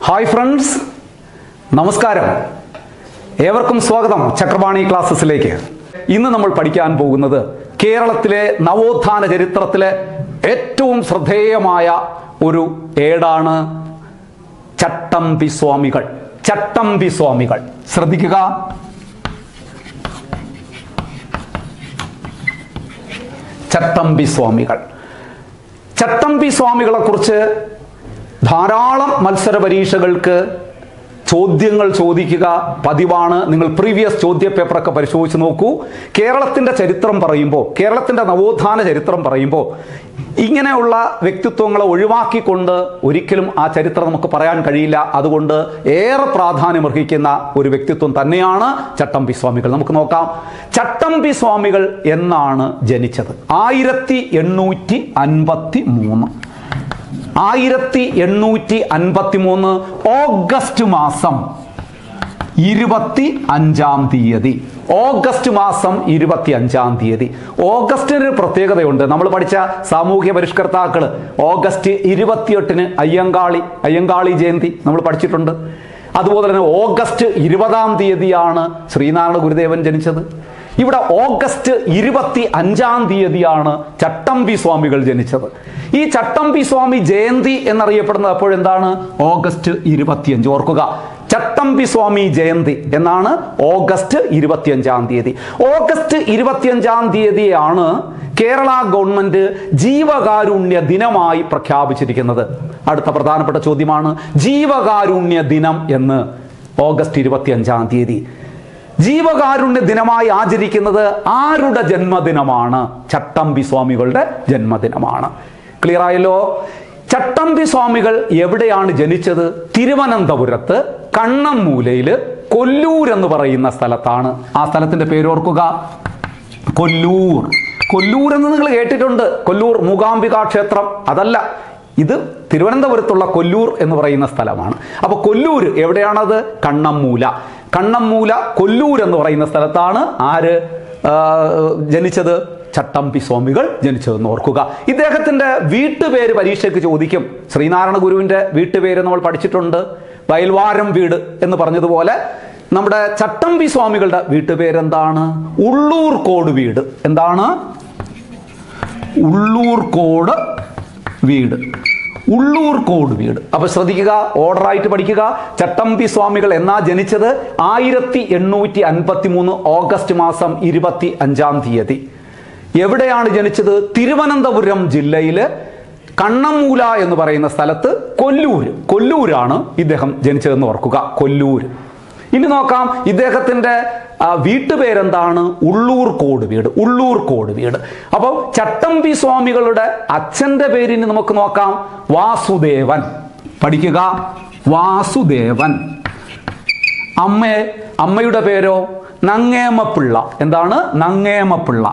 hi friends നമസ്കാരം ഏവർക്കും സ്വാഗതം ചക്രവാണി ക്ലാസ്സസിലേക്ക് ഇന്ന് നമ്മൾ പഠിക്കാൻ പോകുന്നത് കേരളത്തിലെ നവോത്ഥാന ചരിത്രത്തിലെ ഏറ്റവും ശ്രദ്ധേയമായ ഒരു ഏടാണ് ചട്ടമ്പി സ്വാമികൾ ചട്ടമ്പി സ്വാമികൾ ശ്രദ്ധിക്കുക ചട്ടമ്പി സ്വാമികൾ ചട്ടമ്പി സ്വാമികളെ കുറിച്ച് ധാരാളം മത്സര പരീക്ഷകൾക്ക് ചോദ്യങ്ങൾ ചോദിക്കുക പതിവാണ് നിങ്ങൾ പ്രീവിയസ് ചോദ്യ പേപ്പറൊക്കെ പരിശോധിച്ച് നോക്കൂ കേരളത്തിൻ്റെ ചരിത്രം പറയുമ്പോൾ കേരളത്തിൻ്റെ നവോത്ഥാന ചരിത്രം പറയുമ്പോൾ ഇങ്ങനെയുള്ള വ്യക്തിത്വങ്ങളെ ഒഴിവാക്കിക്കൊണ്ട് ഒരിക്കലും ആ ചരിത്രം നമുക്ക് പറയാൻ കഴിയില്ല അതുകൊണ്ട് ഏറെ പ്രാധാന്യമർഹിക്കുന്ന ഒരു വ്യക്തിത്വം തന്നെയാണ് ചട്ടമ്പി സ്വാമികൾ നമുക്ക് നോക്കാം ചട്ടമ്പി സ്വാമികൾ എന്നാണ് ജനിച്ചത് ആയിരത്തി എണ്ണൂറ്റി അൻപത്തി മൂന്ന് ആയിരത്തി എണ്ണൂറ്റി അൻപത്തി മൂന്ന് ഓഗസ്റ്റ് മാസം ഇരുപത്തി അഞ്ചാം തീയതി ഓഗസ്റ്റ് മാസം ഇരുപത്തി അഞ്ചാം തീയതി ഓഗസ്റ്റിന് ഒരു പ്രത്യേകതയുണ്ട് നമ്മൾ പഠിച്ച സാമൂഹ്യ പരിഷ്കർത്താക്കൾ ഓഗസ്റ്റ് ഇരുപത്തിയെട്ടിന് അയ്യങ്കാളി അയ്യങ്കാളി ജയന്തി നമ്മൾ പഠിച്ചിട്ടുണ്ട് അതുപോലെ തന്നെ ഓഗസ്റ്റ് ഇരുപതാം തീയതിയാണ് ശ്രീനാരായണ ഗുരുദേവൻ ജനിച്ചത് ഇവിടെ ഓഗസ്റ്റ് ഇരുപത്തി അഞ്ചാം തീയതിയാണ് ചട്ടമ്പി സ്വാമികൾ ജനിച്ചത് ഈ ചട്ടമ്പി സ്വാമി ജയന്തി എന്നറിയപ്പെടുന്നത് അപ്പോഴെന്താണ് ഓഗസ്റ്റ് ഇരുപത്തിയഞ്ച് ഓർക്കുക ചട്ടമ്പി സ്വാമി ജയന്തി എന്നാണ് ഓഗസ്റ്റ് ഇരുപത്തിയഞ്ചാം തീയതി ഓഗസ്റ്റ് ഇരുപത്തിയഞ്ചാം തീയതിയാണ് കേരള ഗവൺമെന്റ് ജീവകാരുണ്യ ദിനമായി പ്രഖ്യാപിച്ചിരിക്കുന്നത് അടുത്ത പ്രധാനപ്പെട്ട ചോദ്യമാണ് ജീവകാരുണ്യ ദിനം എന്ന് ഓഗസ്റ്റ് ഇരുപത്തിയഞ്ചാം തീയതി ജീവകാരുണ്യ ദിനമായി ആചരിക്കുന്നത് ആരുടെ ജന്മദിനമാണ് ചട്ടമ്പി സ്വാമികളുടെ ജന്മദിനമാണ് ക്ലിയർ ആയല്ലോ ചട്ടമ്പി സ്വാമികൾ എവിടെയാണ് ജനിച്ചത് തിരുവനന്തപുരത്ത് കണ്ണമ്മൂലയിൽ കൊല്ലൂർ എന്ന് പറയുന്ന സ്ഥലത്താണ് ആ സ്ഥലത്തിന്റെ പേരോർക്കുക കൊല്ലൂർ കൊല്ലൂർ എന്ന് നിങ്ങൾ കേട്ടിട്ടുണ്ട് കൊല്ലൂർ മൂകാംബിക ക്ഷേത്രം അതല്ല ഇത് തിരുവനന്തപുരത്തുള്ള കൊല്ലൂർ എന്ന് പറയുന്ന സ്ഥലമാണ് അപ്പോൾ കൊല്ലൂർ എവിടെയാണത് കണ്ണമ്മൂല കണ്ണമ്മൂല കൊല്ലൂർ എന്ന് പറയുന്ന സ്ഥലത്താണ് ആര് ആ, ജനിച്ചത് ചട്ടമ്പി സ്വാമികൾ ജനിച്ചതെന്ന് ഓർക്കുക ഇദ്ദേഹത്തിന്റെ വീട്ടുപേര് പരീക്ഷയ്ക്ക് ചോദിക്കും ശ്രീനാരായണ ഗുരുവിന്റെ വീട്ടുപേര് നമ്മൾ പഠിച്ചിട്ടുണ്ട് വയൽവാരം വീട് എന്ന് പറഞ്ഞതുപോലെ നമ്മുടെ ചട്ടമ്പി സ്വാമികളുടെ വീട്ടുപേരെന്താണ് ഉള്ളൂർക്കോട് വീട് എന്താണ് ഉള്ളൂർക്കോട് വീട് ഉള്ളൂർക്കോട് വീട് അപ്പൊ ശ്രദ്ധിക്കുക ഓർഡറായിട്ട് പഠിക്കുക ചട്ടമ്പി സ്വാമികൾ എന്നാ ജനിച്ചത് ആയിരത്തി എണ്ണൂറ്റി അൻപത്തി മൂന്ന് ഓഗസ്റ്റ് മാസം ഇരുപത്തി അഞ്ചാം തീയതി എവിടെയാണ് ജനിച്ചത് തിരുവനന്തപുരം ജില്ലയില് കണ്ണമ്മൂല എന്ന് പറയുന്ന സ്ഥലത്ത് കൊല്ലൂർ കൊല്ലൂരാണ് ഇദ്ദേഹം ജനിച്ചതെന്ന് ഓർക്കുക കൊല്ലൂർ ഇനി നോക്കാം ഇദ്ദേഹത്തിന്റെ ആ, വീട്ടുപേരെന്താണ് ഉള്ളൂർക്കോട് വീട് ഉള്ളൂർക്കോട് വീട് അപ്പോൾ ചട്ടമ്പി സ്വാമികളുടെ അച്ഛന്റെ പേരിന് നമുക്ക് നോക്കാം വാസുദേവൻ പഠിക്കുക വാസുദേവൻ അമ്മ അമ്മയുടെ പേരോ നങ്ങേമപ്പിള്ള എന്താണ് നങ്ങേമപ്പിള്ള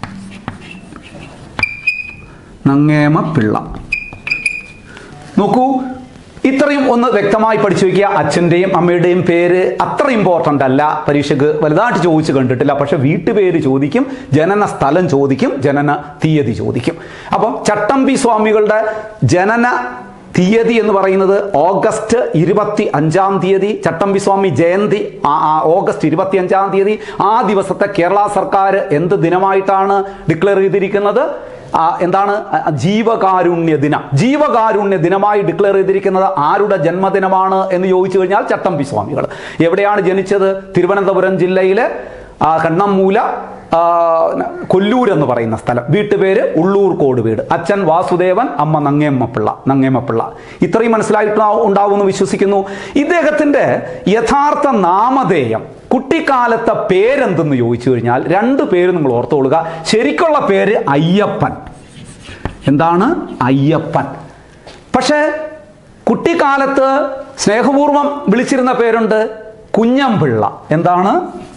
നങ്ങേമപ്പിള്ള നോക്കൂ ഇത്രയും ഒന്ന് വ്യക്തമായി പഠിച്ചു വയ്ക്കുക അച്ഛൻ്റെയും അമ്മയുടെയും പേര് അത്ര ഇമ്പോർട്ടൻ്റ് അല്ല പരീക്ഷയ്ക്ക് വലുതായിട്ട് ചോദിച്ചു കണ്ടിട്ടില്ല പക്ഷെ വീട്ടുപേര് ചോദിക്കും ജനന സ്ഥലം ചോദിക്കും ജനന തീയതി ചോദിക്കും അപ്പം ചട്ടമ്പി സ്വാമികളുടെ ജനന തീയതി എന്ന് പറയുന്നത് ഓഗസ്റ്റ് ഇരുപത്തി അഞ്ചാം തീയതി ചട്ടമ്പി സ്വാമി ജയന്തി ആ- ആ ഓഗസ്റ്റ് ഇരുപത്തി അഞ്ചാം തീയതി ആ ദിവസത്തെ കേരള സർക്കാർ എന്ത് ദിനമായിട്ടാണ് ഡിക്ലെയർ ചെയ്തിരിക്കുന്നത് ആ, എന്താണ് ആ, ജീവകാരുണ്യ ദിനം ജീവകാരുണ്യ ദിനമായി ഡിക്ലെയർ ചെയ്തിരിക്കുന്നത് ആരുടെ ജന്മദിനമാണ് എന്ന് ചോദിച്ചു കഴിഞ്ഞാൽ ചട്ടമ്പി സ്വാമികൾ എവിടെയാണ് ജനിച്ചത് തിരുവനന്തപുരം ജില്ലയിലെ ആ, കണ്ണമ്മൂല ആ, കൊല്ലൂർ എന്ന് പറയുന്ന സ്ഥലം വീട്ടുപേര് ഉള്ളൂർക്കോട് വീട് അച്ഛൻ വാസുദേവൻ അമ്മ നങ്ങേമ്മപ്പിള്ള നങ്ങേമ്മപ്പിള്ള ഇത്രയും മനസ്സിലായിട്ട് ഉണ്ടാവുമെന്ന് വിശ്വസിക്കുന്നു ഇദ്ദേഹത്തിന്റെ യഥാർത്ഥ നാമധേയം കുട്ടിക്കാലത്തെ പേരെന്തെന്ന് ചോദിച്ചു കഴിഞ്ഞാൽ രണ്ട് പേര് നിങ്ങൾ ഓർത്തുകൊള്ളുക ശരിക്കുള്ള പേര് അയ്യപ്പൻ എന്താണ് അയ്യപ്പൻ പക്ഷേ കുട്ടിക്കാലത്ത് സ്നേഹപൂർവം വിളിച്ചിരുന്ന പേരുണ്ട് കുഞ്ഞംപിള്ള എന്താണ്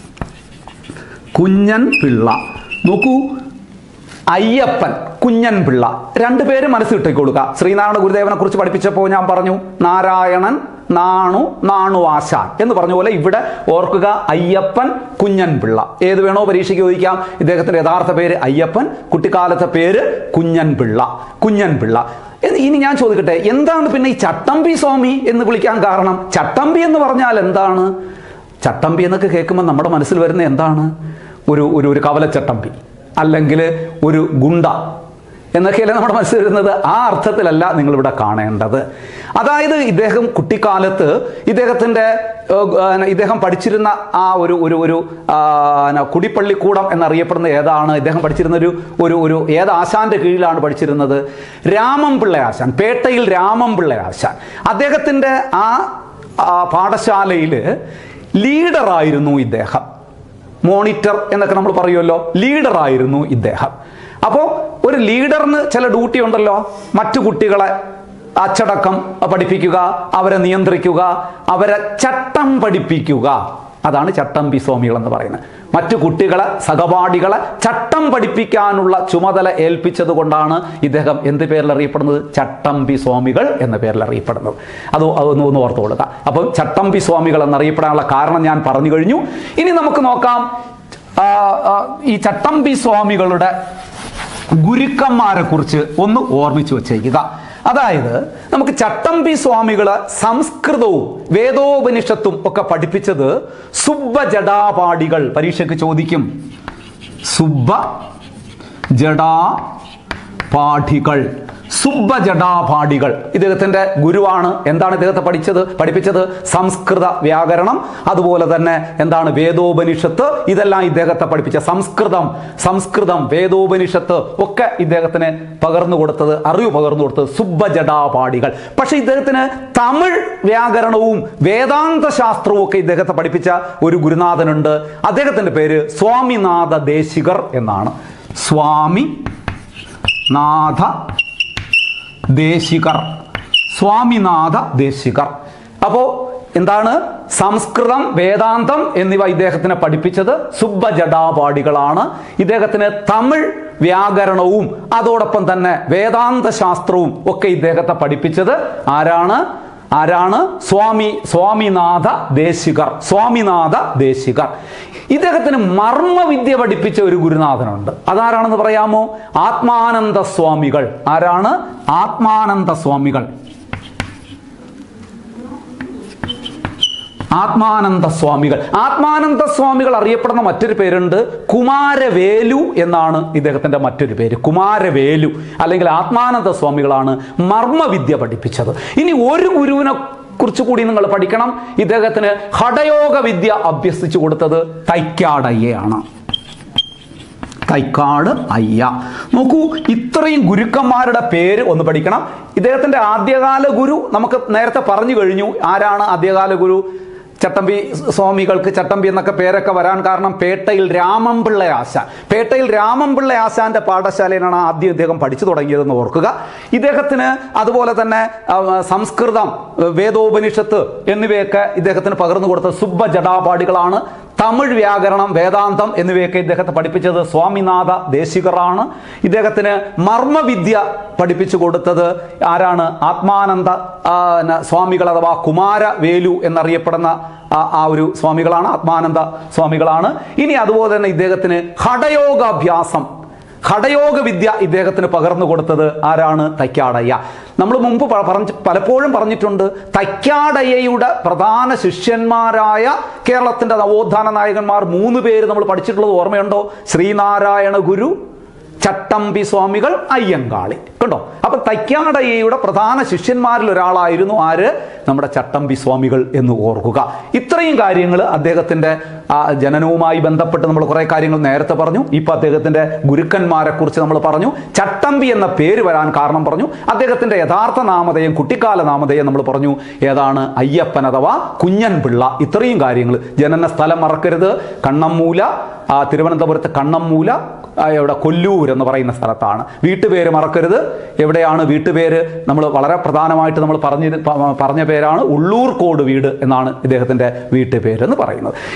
കുഞ്ഞൻ പിള്ള നോക്കൂ അയ്യപ്പൻ കുഞ്ഞൻ പിള്ള രണ്ടുപേര് മനസ്സിൽ ഇട്ടേക്കൊള്ളുക ശ്രീനാരായണ ഗുരുദേവനെ കുറിച്ച് പഠിപ്പിച്ചപ്പോൾ ഞാൻ പറഞ്ഞു നാരായണൻ നാണു നാണു ആശാൻ എന്ന് പറഞ്ഞ പോലെ ഇവിടെ ഓർക്കുക അയ്യപ്പൻ കുഞ്ഞൻപിള്ള ഏത് വേണോ പരീക്ഷയ്ക്ക് ചോദിക്കാം ഇദ്ദേഹത്തിന്റെ യഥാർത്ഥ പേര് അയ്യപ്പൻ കുട്ടിക്കാലത്തെ പേര് കുഞ്ഞൻപിള്ള കുഞ്ഞൻപിള്ള എന്ന് ഇനി ഞാൻ ചോദിക്കട്ടെ എന്താണ് പിന്നെ ഈ ചട്ടമ്പി സ്വാമി എന്ന് വിളിക്കാൻ കാരണം ചട്ടമ്പി എന്ന് പറഞ്ഞാൽ എന്താണ് ചട്ടമ്പി എന്നൊക്കെ കേൾക്കുമ്പോൾ നമ്മുടെ മനസ്സിൽ വരുന്ന എന്താണ് ഒരു ഒരു ഒരു കവലച്ചട്ടമ്പി അല്ലെങ്കിൽ ഒരു ഗുണ്ട എന്നൊക്കെയല്ലേ നമ്മുടെ മനസ്സിൽ വരുന്നത് ആ അർത്ഥത്തിലല്ല നിങ്ങളിവിടെ കാണേണ്ടത് അതായത് ഇദ്ദേഹം കുട്ടിക്കാലത്ത് ഇദ്ദേഹത്തിൻ്റെ ഏഹ്, ഏഹ്, ഇദ്ദേഹം പഠിച്ചിരുന്ന ആ ഒരു ഒരു ഒരു ആ, ന, കുടിപ്പള്ളിക്കൂടം എന്നറിയപ്പെടുന്ന ഏതാണ് ഇദ്ദേഹം പഠിച്ചിരുന്ന ഒരു ഒരു ഒരു ഏത് ആശാന്റെ കീഴിലാണ് പഠിച്ചിരുന്നത് രാമൻപിള്ള ആശാൻ പേട്ടയിൽ രാമൻപിള്ള ആശാൻ അദ്ദേഹത്തിൻ്റെ ആ ആ പാഠശാലയിൽ ലീഡറായിരുന്നു ഇദ്ദേഹം മോണിറ്റർ എന്നൊക്കെ നമ്മൾ പറയുമല്ലോ ലീഡറായിരുന്നു ഇദ്ദേഹം അപ്പോൾ ഒരു ലീഡറിന് ചില ഡ്യൂട്ടി ഉണ്ടല്ലോ മറ്റു കുട്ടികളെ അച്ചടക്കം പഠിപ്പിക്കുക അവരെ നിയന്ത്രിക്കുക അവരെ ചട്ടം പഠിപ്പിക്കുക അതാണ് ചട്ടമ്പി സ്വാമികൾ എന്ന് പറയുന്നത് മറ്റു കുട്ടികളെ സഹപാഠികളെ ചട്ടം പഠിപ്പിക്കാനുള്ള ചുമതല ഏൽപ്പിച്ചത് കൊണ്ടാണ് ഇദ്ദേഹം എന്ത് പേരിൽ അറിയപ്പെടുന്നത് ചട്ടമ്പി സ്വാമികൾ എന്ന പേരിൽ അറിയപ്പെടുന്നത് അത് അതൊന്ന് ഒന്ന് ഓർത്തു കൊടുക്കുക അപ്പം ചട്ടമ്പി സ്വാമികൾ എന്നറിയപ്പെടാനുള്ള കാരണം ഞാൻ പറഞ്ഞു കഴിഞ്ഞു ഇനി നമുക്ക് നോക്കാം ആ, ആ, ഈ ചട്ടമ്പി സ്വാമികളുടെ ഗുരുക്കന്മാരെ കുറിച്ച് ഒന്ന് ഓർമ്മിച്ചു വച്ചേക്കുക അതായത് നമുക്ക് ചട്ടമ്പി സ്വാമികള് സംസ്കൃതവും വേദോപനിഷത്തും ഒക്കെ പഠിപ്പിച്ചത് സുബ്ബജടാപാടികൾ പരീക്ഷയ്ക്ക് ചോദിക്കും സുബ്ബ ജടാ പാഠികൾ സുബ്ബജടാപാഠികൾ ഇദ്ദേഹത്തിന്റെ ഗുരുവാണ് എന്താണ് ഇദ്ദേഹത്തെ പഠിച്ചത് പഠിപ്പിച്ചത് സംസ്കൃത വ്യാകരണം അതുപോലെ തന്നെ എന്താണ് വേദോപനിഷത്ത് ഇതെല്ലാം ഇദ്ദേഹത്തെ പഠിപ്പിച്ച സംസ്കൃതം സംസ്കൃതം വേദോപനിഷത്ത് ഒക്കെ ഇദ്ദേഹത്തിന് പകർന്നു കൊടുത്തത് അറിവ് പകർന്നു കൊടുത്തത് സുബ്ബജടാപാടികൾ പക്ഷെ ഇദ്ദേഹത്തിന് തമിഴ് വ്യാകരണവും വേദാന്ത ശാസ്ത്രവും ഒക്കെ ഇദ്ദേഹത്തെ പഠിപ്പിച്ച ഒരു ഗുരുനാഥനുണ്ട് അദ്ദേഹത്തിന്റെ പേര് സ്വാമിനാഥ ദേശികർ എന്നാണ് സ്വാമി നാഥ ദേശികർ സ്വാമിനാഥ ദേശികർ അപ്പോൾ എന്താണ് സംസ്കൃതം വേദാന്തം എന്നിവ ഇദ്ദേഹത്തിനെ പഠിപ്പിച്ചത് സുബ്ബജടാപാടികളാണ് ഇദ്ദേഹത്തിന് തമിഴ് വ്യാകരണവും അതോടൊപ്പം തന്നെ വേദാന്ത ശാസ്ത്രവും ഒക്കെ ഇദ്ദേഹത്തെ പഠിപ്പിച്ചത് ആരാണ് ആരാണ് സ്വാമി സ്വാമിനാഥ ദേശികർ സ്വാമിനാഥ ദേശികർ ഇദ്ദേഹത്തിന് മർമ്മവിദ്യ പഠിപ്പിച്ച ഒരു ഗുരുനാഥനുണ്ട് അതാരാണെന്ന് പറയാമോ ആത്മാനന്ദ സ്വാമികൾ ആരാണ് ആത്മാനന്ദ സ്വാമികൾ ആത്മാനന്ദ സ്വാമികൾ ആത്മാനന്ദ സ്വാമികൾ അറിയപ്പെടുന്ന മറ്റൊരു പേരുണ്ട് കുമാരവേലു എന്നാണ് ഇദ്ദേഹത്തിന്റെ മറ്റൊരു പേര് കുമാരവേലു അല്ലെങ്കിൽ ആത്മാനന്ദ സ്വാമികളാണ് മർമ്മവിദ്യ പഠിപ്പിച്ചത് ഇനി ഒരു ഗുരുവിനെ കുറിച്ച് കൂടി നിങ്ങൾ പഠിക്കണം ഇദ്ദേഹത്തിന് ഹഠയോഗ വിദ്യ അഭ്യസിച്ചു കൊടുത്തത് തൈക്കാടയ്യയാണ് തൈക്കാട് അയ്യ നോക്കൂ ഇത്രയും ഗുരുക്കന്മാരുടെ പേര് ഒന്ന് പഠിക്കണം ഇദ്ദേഹത്തിന്റെ ആദ്യകാല ഗുരു നമുക്ക് നേരത്തെ പറഞ്ഞു കഴിഞ്ഞു ആരാണ് ആദ്യകാല ഗുരു ചട്ടമ്പി സ്വാമികൾക്ക് ചട്ടമ്പി എന്നൊക്കെ പേരൊക്കെ വരാൻ കാരണം പേട്ടയിൽ രാമൻപിള്ള ആശാൻ പേട്ടയിൽ രാമൻപിള്ള ആശാന്റെ പാഠശാലയിലാണ് ആദ്യം ഇദ്ദേഹം പഠിച്ചു തുടങ്ങിയതെന്ന് ഓർക്കുക ഇദ്ദേഹത്തിന് അതുപോലെ തന്നെ ആ, സംസ്കൃതം വേദോപനിഷത്ത് എന്നിവയൊക്കെ ഇദ്ദേഹത്തിന് പകർന്നു കൊടുത്ത സുബ്ബ ജടാപാടികളാണ് തമിഴ് വ്യാകരണം വേദാന്തം എന്നിവയൊക്കെ ഇദ്ദേഹത്തെ പഠിപ്പിച്ചത് സ്വാമിനാഥ ദേശികറാണ് ഇദ്ദേഹത്തിന് മർമ്മവിദ്യ പഠിപ്പിച്ചു കൊടുത്തത് ആരാണ് ആത്മാനന്ദ ആ, ന- സ്വാമികൾ അഥവാ കുമാരവേലു എന്നറിയപ്പെടുന്ന ആ- ആ ഒരു സ്വാമികളാണ് ആത്മാനന്ദ സ്വാമികളാണ് ഇനി അതുപോലെ തന്നെ ഇദ്ദേഹത്തിന് ഹഠയോഗാഭ്യാസം ഹഠയോഗ വിദ്യ ഇദ്ദേഹത്തിന് പകർന്നു കൊടുത്തത് ആരാണ് തൈക്കാടയ്യ നമ്മൾ മുമ്പ് പ- പറഞ്ഞ് പലപ്പോഴും പറഞ്ഞിട്ടുണ്ട് തൈക്കാടയ്യയുടെ പ്രധാന ശിഷ്യന്മാരായ കേരളത്തിന്റെ നവോത്ഥാന നായകന്മാർ മൂന്ന് പേര് നമ്മൾ പഠിച്ചിട്ടുള്ളത് ഓർമ്മയുണ്ടോ ശ്രീനാരായണ ഗുരു ചട്ടമ്പി സ്വാമികൾ അയ്യങ്കാളി കണ്ടോ അപ്പൊ തൈക്കാടയ്യയുടെ പ്രധാന ശിഷ്യന്മാരിൽ ഒരാളായിരുന്നു ആര് നമ്മുടെ ചട്ടമ്പി സ്വാമികൾ എന്ന് ഓർക്കുക ഇത്രയും കാര്യങ്ങൾ അദ്ദേഹത്തിന്റെ ആ ജനനവുമായി ബന്ധപ്പെട്ട് നമ്മൾ കുറെ കാര്യങ്ങൾ നേരത്തെ പറഞ്ഞു ഇപ്പൊ അദ്ദേഹത്തിന്റെ ഗുരുക്കന്മാരെ കുറിച്ച് നമ്മൾ പറഞ്ഞു ചട്ടമ്പി എന്ന പേര് വരാൻ കാരണം പറഞ്ഞു അദ്ദേഹത്തിന്റെ യഥാർത്ഥ നാമധേയം കുട്ടിക്കാല നാമധേയം നമ്മൾ പറഞ്ഞു ഏതാണ് അയ്യപ്പൻ അഥവാ കുഞ്ഞൻ പിള്ള ഇത്രയും കാര്യങ്ങൾ ജനന സ്ഥലം മറക്കരുത് കണ്ണമ്മൂല ആ തിരുവനന്തപുരത്ത് കണ്ണമ്മൂല ആ, എവിടെ കൊല്ലൂർ എന്ന് പറയുന്ന സ്ഥലത്താണ് വീട്ടുപേര് മറക്കരുത് എവിടെയാണ് വീട്ടുപേര് നമ്മൾ വളരെ പ്രധാനമായിട്ട് നമ്മൾ പറഞ്ഞ പറഞ്ഞ പേരാണ് ഉള്ളൂർക്കോട് വീട് എന്നാണ് ഇദ്ദേഹത്തിന്റെ വീട്ടുപേര് എന്ന് പറയുന്നത് ഇനി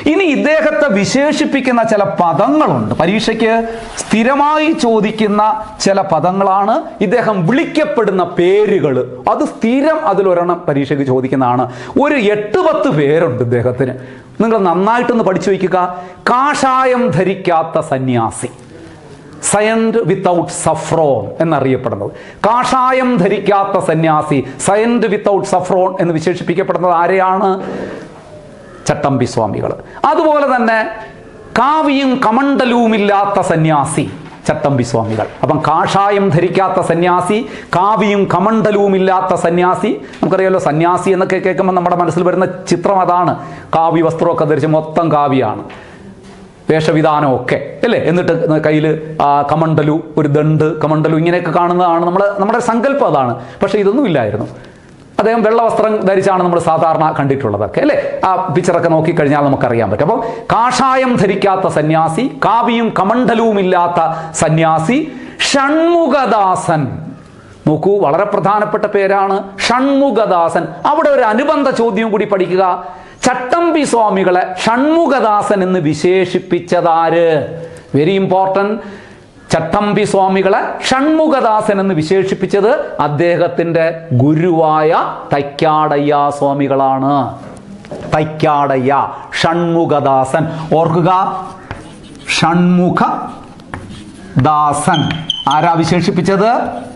ഇദ്ദേഹത്തെ വിശേഷിപ്പിക്കുന്ന ചില പദങ്ങളുണ്ട് പരീക്ഷയ്ക്ക് സ്ഥിരമായി ചോദിക്കുന്ന ചില പദങ്ങളാണ് ഇദ്ദേഹം വിളിക്കപ്പെടുന്ന പേരുകൾ അത് സ്ഥിരം അതിലൊരെണ്ണം പരീക്ഷയ്ക്ക് ചോദിക്കുന്നതാണ് ഒരു എട്ട് പത്ത് പേരുണ്ട് ഇദ്ദേഹത്തിന് നിങ്ങൾ നന്നായിട്ടൊന്ന് പഠിച്ചു വയ്ക്കുക കാഷായം ധരിക്കാത്ത സന്യാസി സയൻഡ് വിത്തൗട്ട് സഫ്രോൺ എന്നറിയപ്പെടുന്നത് കാഷായം ധരിക്കാത്ത സന്യാസി സയൻഡ് വിത്തൗട്ട് സഫ്രോൺ എന്ന് വിശേഷിപ്പിക്കപ്പെടുന്നത് ആരെയാണ് ചട്ടമ്പി സ്വാമികൾ അതുപോലെ തന്നെ കാവിയും കമണ്ടലുമില്ലാത്ത സന്യാസി ചട്ടമ്പി സ്വാമികൾ അപ്പം കാഷായം ധരിക്കാത്ത സന്യാസി കാവിയും കമണ്ടലുമില്ലാത്ത സന്യാസി നമുക്കറിയാലോ സന്യാസി എന്നൊക്കെ കേൾക്കുമ്പോൾ നമ്മുടെ മനസ്സിൽ വരുന്ന ചിത്രം അതാണ് കാവി വസ്ത്രമൊക്കെ ധരിച്ച് മൊത്തം കാവിയാണ് വേഷവിധാനമൊക്കെ അല്ലേ എന്നിട്ട് കയ്യിൽ കമണ്ടലു ഒരു ദണ്ട് കമണ്ടലു ഇങ്ങനെയൊക്കെ കാണുന്നതാണ് നമ്മൾ നമ്മുടെ സങ്കല്പം അതാണ് പക്ഷേ ഇതൊന്നും ഇല്ലായിരുന്നു അദ്ദേഹം വെള്ള വസ്ത്രം ധരിച്ചാണ് നമ്മൾ സാധാരണ കണ്ടിട്ടുള്ളതൊക്കെ അല്ലേ ആ പിക്ചറൊക്കെ നോക്കിക്കഴിഞ്ഞാൽ നമുക്കറിയാൻ പറ്റും അപ്പോൾ കാഷായം ധരിക്കാത്ത സന്യാസി കാവിയും കമണ്ടലുവും ഇല്ലാത്ത സന്യാസി ഷൺമുഖദാസൻ നോക്കൂ വളരെ പ്രധാനപ്പെട്ട പേരാണ് ഷൺമുഖദാസൻ അവിടെ ഒരു അനുബന്ധ ചോദ്യം കൂടി പഠിക്കുക ചട്ടമ്പി സ്വാമികളെ ഷൺമുഖദാസൻ എന്ന് വിശേഷിപ്പിച്ചതാര് വെരി ഇമ്പോർട്ടൻറ്റ് ചട്ടമ്പി സ്വാമികളെ ഷൺമുഖദാസൻ എന്ന് വിശേഷിപ്പിച്ചത് അദ്ദേഹത്തിൻ്റെ ഗുരുവായ തൈക്കാടയ്യ സ്വാമികളാണ് തൈക്കാടയ്യ ഷൺമുഖദാസൻ ഓർക്കുക ഷൺമുഖ ദാസൻ ആരാ വിശേഷിപ്പിച്ചത്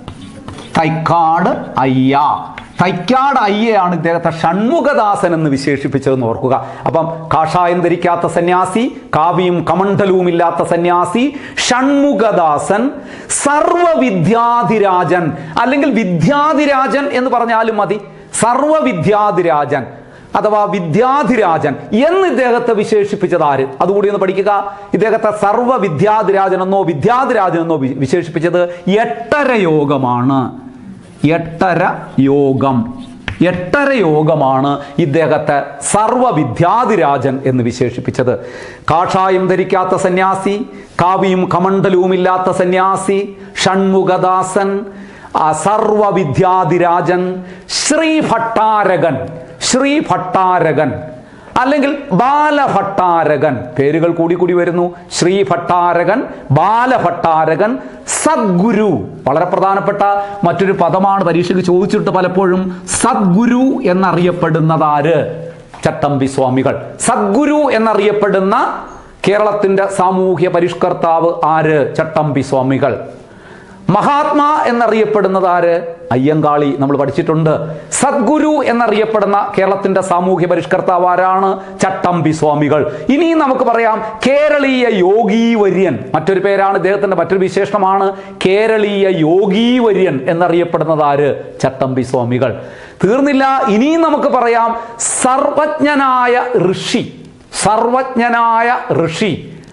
തൈക്കാട് അയ്യ തൈക്കാട് അയ്യയാണ് ഇദ്ദേഹത്തെ ഷൺമുഖദാസൻ എന്ന് വിശേഷിപ്പിച്ചതെന്ന് ഓർക്കുക അപ്പം കാഷായം ധരിക്കാത്ത സന്യാസി കാവിയും കമണ്ഡലവും ഇല്ലാത്ത സന്യാസി ഷൺമുഖദാസൻ സർവവിദ്യാധിരാജൻ അല്ലെങ്കിൽ വിദ്യാധിരാജൻ എന്ന് പറഞ്ഞാലും മതി സർവവിദ്യാധിരാജൻ അഥവാ വിദ്യാധിരാജൻ എന്ന് ഇദ്ദേഹത്തെ വിശേഷിപ്പിച്ചത് ആര് അതുകൂടി ഒന്ന് പഠിക്കുക ഇദ്ദേഹത്തെ സർവ്വ വിദ്യാധിരാജൻ എന്നോ വിദ്യാധിരാജൻ എന്നോ വി- വിശേഷിപ്പിച്ചത് എട്ടര യോഗമാണ് എട്ടര യോഗം എട്ടര യോഗമാണ് ഇദ്ദേഹത്തെ സർവവിദ്യാധിരാജൻ എന്ന് വിശേഷിപ്പിച്ചത് കാഷായം ധരിക്കാത്ത സന്യാസി കാവിയും കമണ്ഡലവുമില്ലാത്ത സന്യാസി ഷൺമുഖദാസൻ ആ സർവവിദ്യാധിരാജൻ ശ്രീ ഭട്ടാരകൻ ശ്രീ ഭട്ടാരകൻ അല്ലെങ്കിൽ ബാലഭട്ടാരകൻ പേരുകൾ കൂടി കൂടി വരുന്നു ശ്രീ ഭട്ടാരകൻ ബാലഭട്ടാരകൻ സദ്ഗുരു വളരെ പ്രധാനപ്പെട്ട മറ്റൊരു പദമാണ് പരീക്ഷയ്ക്ക് ചോദിച്ചിട്ട് പലപ്പോഴും സദ്ഗുരു എന്നറിയപ്പെടുന്നതാര് ചട്ടമ്പി സ്വാമികൾ സദ്ഗുരു എന്നറിയപ്പെടുന്ന കേരളത്തിന്റെ സാമൂഹ്യ പരിഷ്കർത്താവ് ആര് ചട്ടമ്പി സ്വാമികൾ മഹാത്മാ എന്നറിയപ്പെടുന്നത് ആര് അയ്യങ്കാളി നമ്മൾ പഠിച്ചിട്ടുണ്ട് സദ്ഗുരു എന്നറിയപ്പെടുന്ന കേരളത്തിന്റെ സാമൂഹ്യ പരിഷ്കർത്താവ് ആരാണ് ചട്ടമ്പി സ്വാമികൾ ഇനിയും നമുക്ക് പറയാം കേരളീയ യോഗീവര്യൻ മറ്റൊരു പേരാണ് ഇദ്ദേഹത്തിന്റെ മറ്റൊരു വിശേഷണമാണ് കേരളീയ യോഗീവര്യൻ എന്നറിയപ്പെടുന്നത് ആര് ചട്ടമ്പി സ്വാമികൾ തീർന്നില്ല ഇനിയും നമുക്ക് പറയാം സർവജ്ഞനായ ഋഷി സർവജ്ഞനായ ഋഷി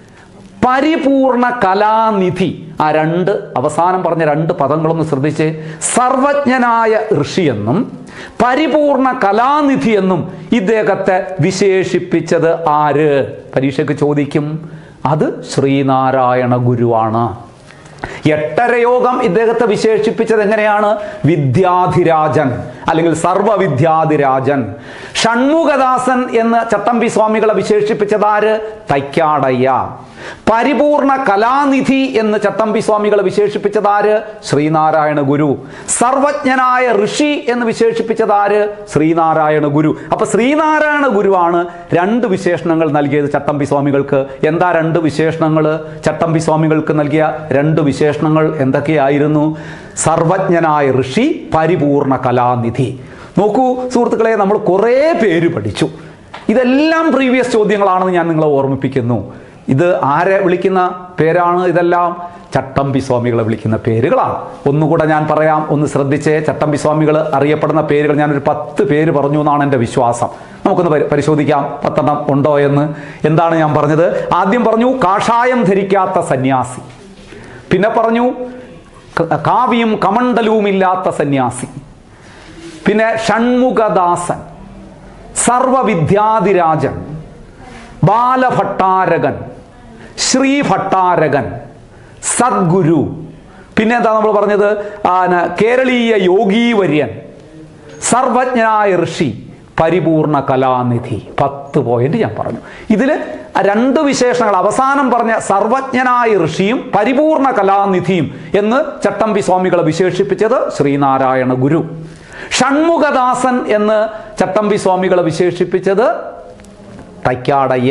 പരിപൂർണ കലാനിധി ആ രണ്ട് അവസാനം പറഞ്ഞ രണ്ട് പദങ്ങളൊന്ന് ശ്രദ്ധിച്ച് സർവജ്ഞനായ ഋഷിയെന്നും പരിപൂർണ കലാനിധി എന്നും ഇദ്ദേഹത്തെ വിശേഷിപ്പിച്ചത് ആര് പരീക്ഷയ്ക്ക് ചോദിക്കും അത് ശ്രീനാരായണ ഗുരുവാണ് എട്ടര യോഗം ഇദ്ദേഹത്തെ വിശേഷിപ്പിച്ചത് എങ്ങനെയാണ് വിദ്യാധിരാജൻ അല്ലെങ്കിൽ സർവവിദ്യാധിരാജൻ ഷൺമുഖദാസൻ എന്ന് ചട്ടമ്പി സ്വാമികളെ വിശേഷിപ്പിച്ചത് ആര് തൈക്കാടയ്യ പരിപൂർണ കലാനിധി എന്ന് ചട്ടമ്പി സ്വാമികളെ വിശേഷിപ്പിച്ചത് ആര് ശ്രീനാരായണ ഗുരു സർവജ്ഞനായ ഋഷി എന്ന് വിശേഷിപ്പിച്ചത് ആര് ശ്രീനാരായണ ഗുരു അപ്പൊ ശ്രീനാരായണ ഗുരുവാണ് രണ്ട് വിശേഷണങ്ങൾ നൽകിയത് ചട്ടമ്പി സ്വാമികൾക്ക് എന്താ രണ്ട് വിശേഷണങ്ങൾ ചട്ടമ്പി സ്വാമികൾക്ക് നൽകിയ രണ്ട് വിശേഷണങ്ങൾ എന്തൊക്കെയായിരുന്നു സർവജ്ഞനായ ഋഷി പരിപൂർണ കലാനിധി നോക്കൂ സുഹൃത്തുക്കളെ നമ്മൾ കുറേ പേര് പഠിച്ചു ഇതെല്ലാം പ്രീവിയസ് ചോദ്യങ്ങളാണെന്ന് ഞാൻ നിങ്ങളെ ഓർമ്മിപ്പിക്കുന്നു ഇത് ആരെ വിളിക്കുന്ന പേരാണ് ഇതെല്ലാം ചട്ടമ്പി സ്വാമികളെ വിളിക്കുന്ന പേരുകളാണ് ഒന്നുകൂടെ ഞാൻ പറയാം ഒന്ന് ശ്രദ്ധിച്ച് ചട്ടമ്പി സ്വാമികൾ അറിയപ്പെടുന്ന പേരുകൾ ഞാനൊരു പത്ത് പേര് പറഞ്ഞു എന്നാണ് എൻ്റെ വിശ്വാസം നമുക്കൊന്ന് പരി- പരിശോധിക്കാം പത്തെണ്ണം ഉണ്ടോ എന്ന് എന്താണ് ഞാൻ പറഞ്ഞത് ആദ്യം പറഞ്ഞു കാഷായം ധരിക്കാത്ത സന്യാസി പിന്നെ പറഞ്ഞു ക- കാവ്യം കമണ്ഡലവുമില്ലാത്ത സന്യാസി പിന്നെ ഷൺമുഖദാസൻ സർവവിദ്യാധിരാജൻ ബാലഭട്ടാരകൻ ശ്രീഭട്ടാരകൻ സദ്ഗുരു പിന്നെ എന്താ നമ്മൾ പറഞ്ഞത് ആ, ന- കേരളീയ യോഗീവര്യൻ സർവജ്ഞനായ ഋഷി പരിപൂർണ കലാനിധി പത്ത് പോയിന്റ് ഞാൻ പറഞ്ഞു ഇതിൽ രണ്ട് വിശേഷണങ്ങൾ അവസാനം പറഞ്ഞ സർവജ്ഞനായ ഋഷിയും പരിപൂർണ കലാനിധിയും എന്ന് ചട്ടമ്പി സ്വാമികളെ വിശേഷിപ്പിച്ചത് ശ്രീനാരായണ ഗുരു ഷൺമുഖദാസൻ എന്ന് ചട്ടമ്പി സ്വാമികളെ വിശേഷിപ്പിച്ചത് തൈക്കാടയ്യ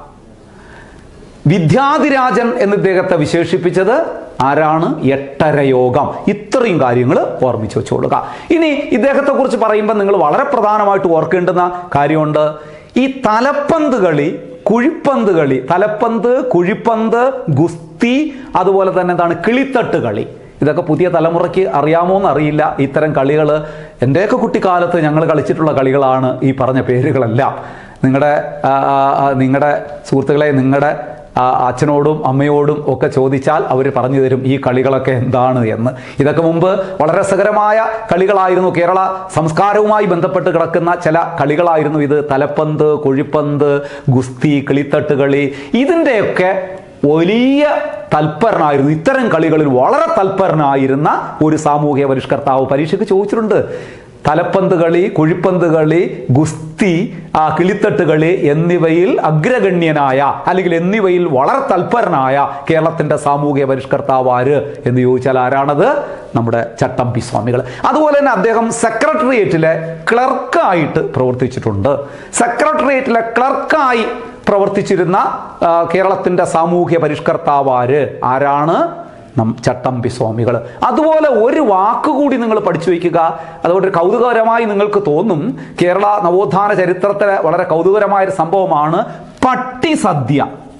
വിദ്യാധിരാജൻ എന്ന് ഇദ്ദേഹത്തെ വിശേഷിപ്പിച്ചത് ആരാണ് എട്ടര യോഗം ഇത്രയും കാര്യങ്ങൾ ഓർമ്മിച്ച് വെച്ചുകൊള്ളുക ഇനി ഇദ്ദേഹത്തെ കുറിച്ച് പറയുമ്പോൾ നിങ്ങൾ വളരെ പ്രധാനമായിട്ട് ഓർക്കേണ്ടുന്ന കാര്യമുണ്ട് ഈ തലപ്പന്ത് കളി കുഴിപ്പന്ത് കളി തലപ്പന്ത് കുഴിപ്പന്ത് ഗുസ്തി അതുപോലെ തന്നെ എന്താണ് കിളിത്തട്ട് കളി ഇതൊക്കെ പുതിയ തലമുറയ്ക്ക് അറിയാമോ എന്ന് അറിയില്ല ഇത്തരം കളികൾ എൻ്റെയൊക്കെ കുട്ടിക്കാലത്ത് ഞങ്ങൾ കളിച്ചിട്ടുള്ള കളികളാണ് ഈ പറഞ്ഞ പേരുകളെല്ലാം നിങ്ങളുടെ നിങ്ങളുടെ സുഹൃത്തുക്കളെ നിങ്ങളുടെ ആ, അച്ഛനോടും അമ്മയോടും ഒക്കെ ചോദിച്ചാൽ അവർ പറഞ്ഞു തരും ഈ കളികളൊക്കെ എന്താണ് എന്ന് ഇതൊക്കെ മുമ്പ് വളരെ രസകരമായ കളികളായിരുന്നു കേരള സംസ്കാരവുമായി ബന്ധപ്പെട്ട് കിടക്കുന്ന ചില കളികളായിരുന്നു ഇത് തലപ്പന്ത് കൊഴിപ്പന്ത് ഗുസ്തി കിളിത്തട്ട് കളി ഇതിൻ്റെയൊക്കെ വലിയ തൽപരനായിരുന്നു ഇത്തരം കളികളിൽ വളരെ തൽപരനായിരുന്ന ഒരു സാമൂഹ്യ പരിഷ്കർത്താവ് പരീക്ഷയ്ക്ക് ചോദിച്ചിട്ടുണ്ട് തലപ്പന്ത് കളി കുഴിപ്പന്ത് കളി ഗുസ്തി ആ കിളിത്തട്ട് കളി എന്നിവയിൽ അഗ്രഗണ്യനായ അല്ലെങ്കിൽ എന്നിവയിൽ വളരെ തൽപരനായ കേരളത്തിന്റെ സാമൂഹിക പരിഷ്കർത്താവ് ആര് എന്ന് ചോദിച്ചാൽ ആരാണത് നമ്മുടെ ചട്ടമ്പി സ്വാമികൾ അതുപോലെ തന്നെ അദ്ദേഹം സെക്രട്ടേറിയറ്റിലെ ക്ലർക്കായിട്ട് പ്രവർത്തിച്ചിട്ടുണ്ട് സെക്രട്ടേറിയറ്റിലെ ക്ലർക്കായി പ്രവർത്തിച്ചിരുന്ന ആ, കേരളത്തിന്റെ സാമൂഹ്യ പരിഷ്കർത്താവ് ആര് ആരാണ് നം ചട്ടമ്പി സ്വാമികൾ അതുപോലെ ഒരു വാക്കുകൂടി നിങ്ങൾ പഠിച്ചു വയ്ക്കുക അതുകൊണ്ട് ഒരു കൗതുകകരമായി നിങ്ങൾക്ക് തോന്നും കേരള നവോത്ഥാന ചരിത്രത്തിലെ വളരെ കൗതുകരമായ ഒരു സംഭവമാണ് പട്ടിസദ്യ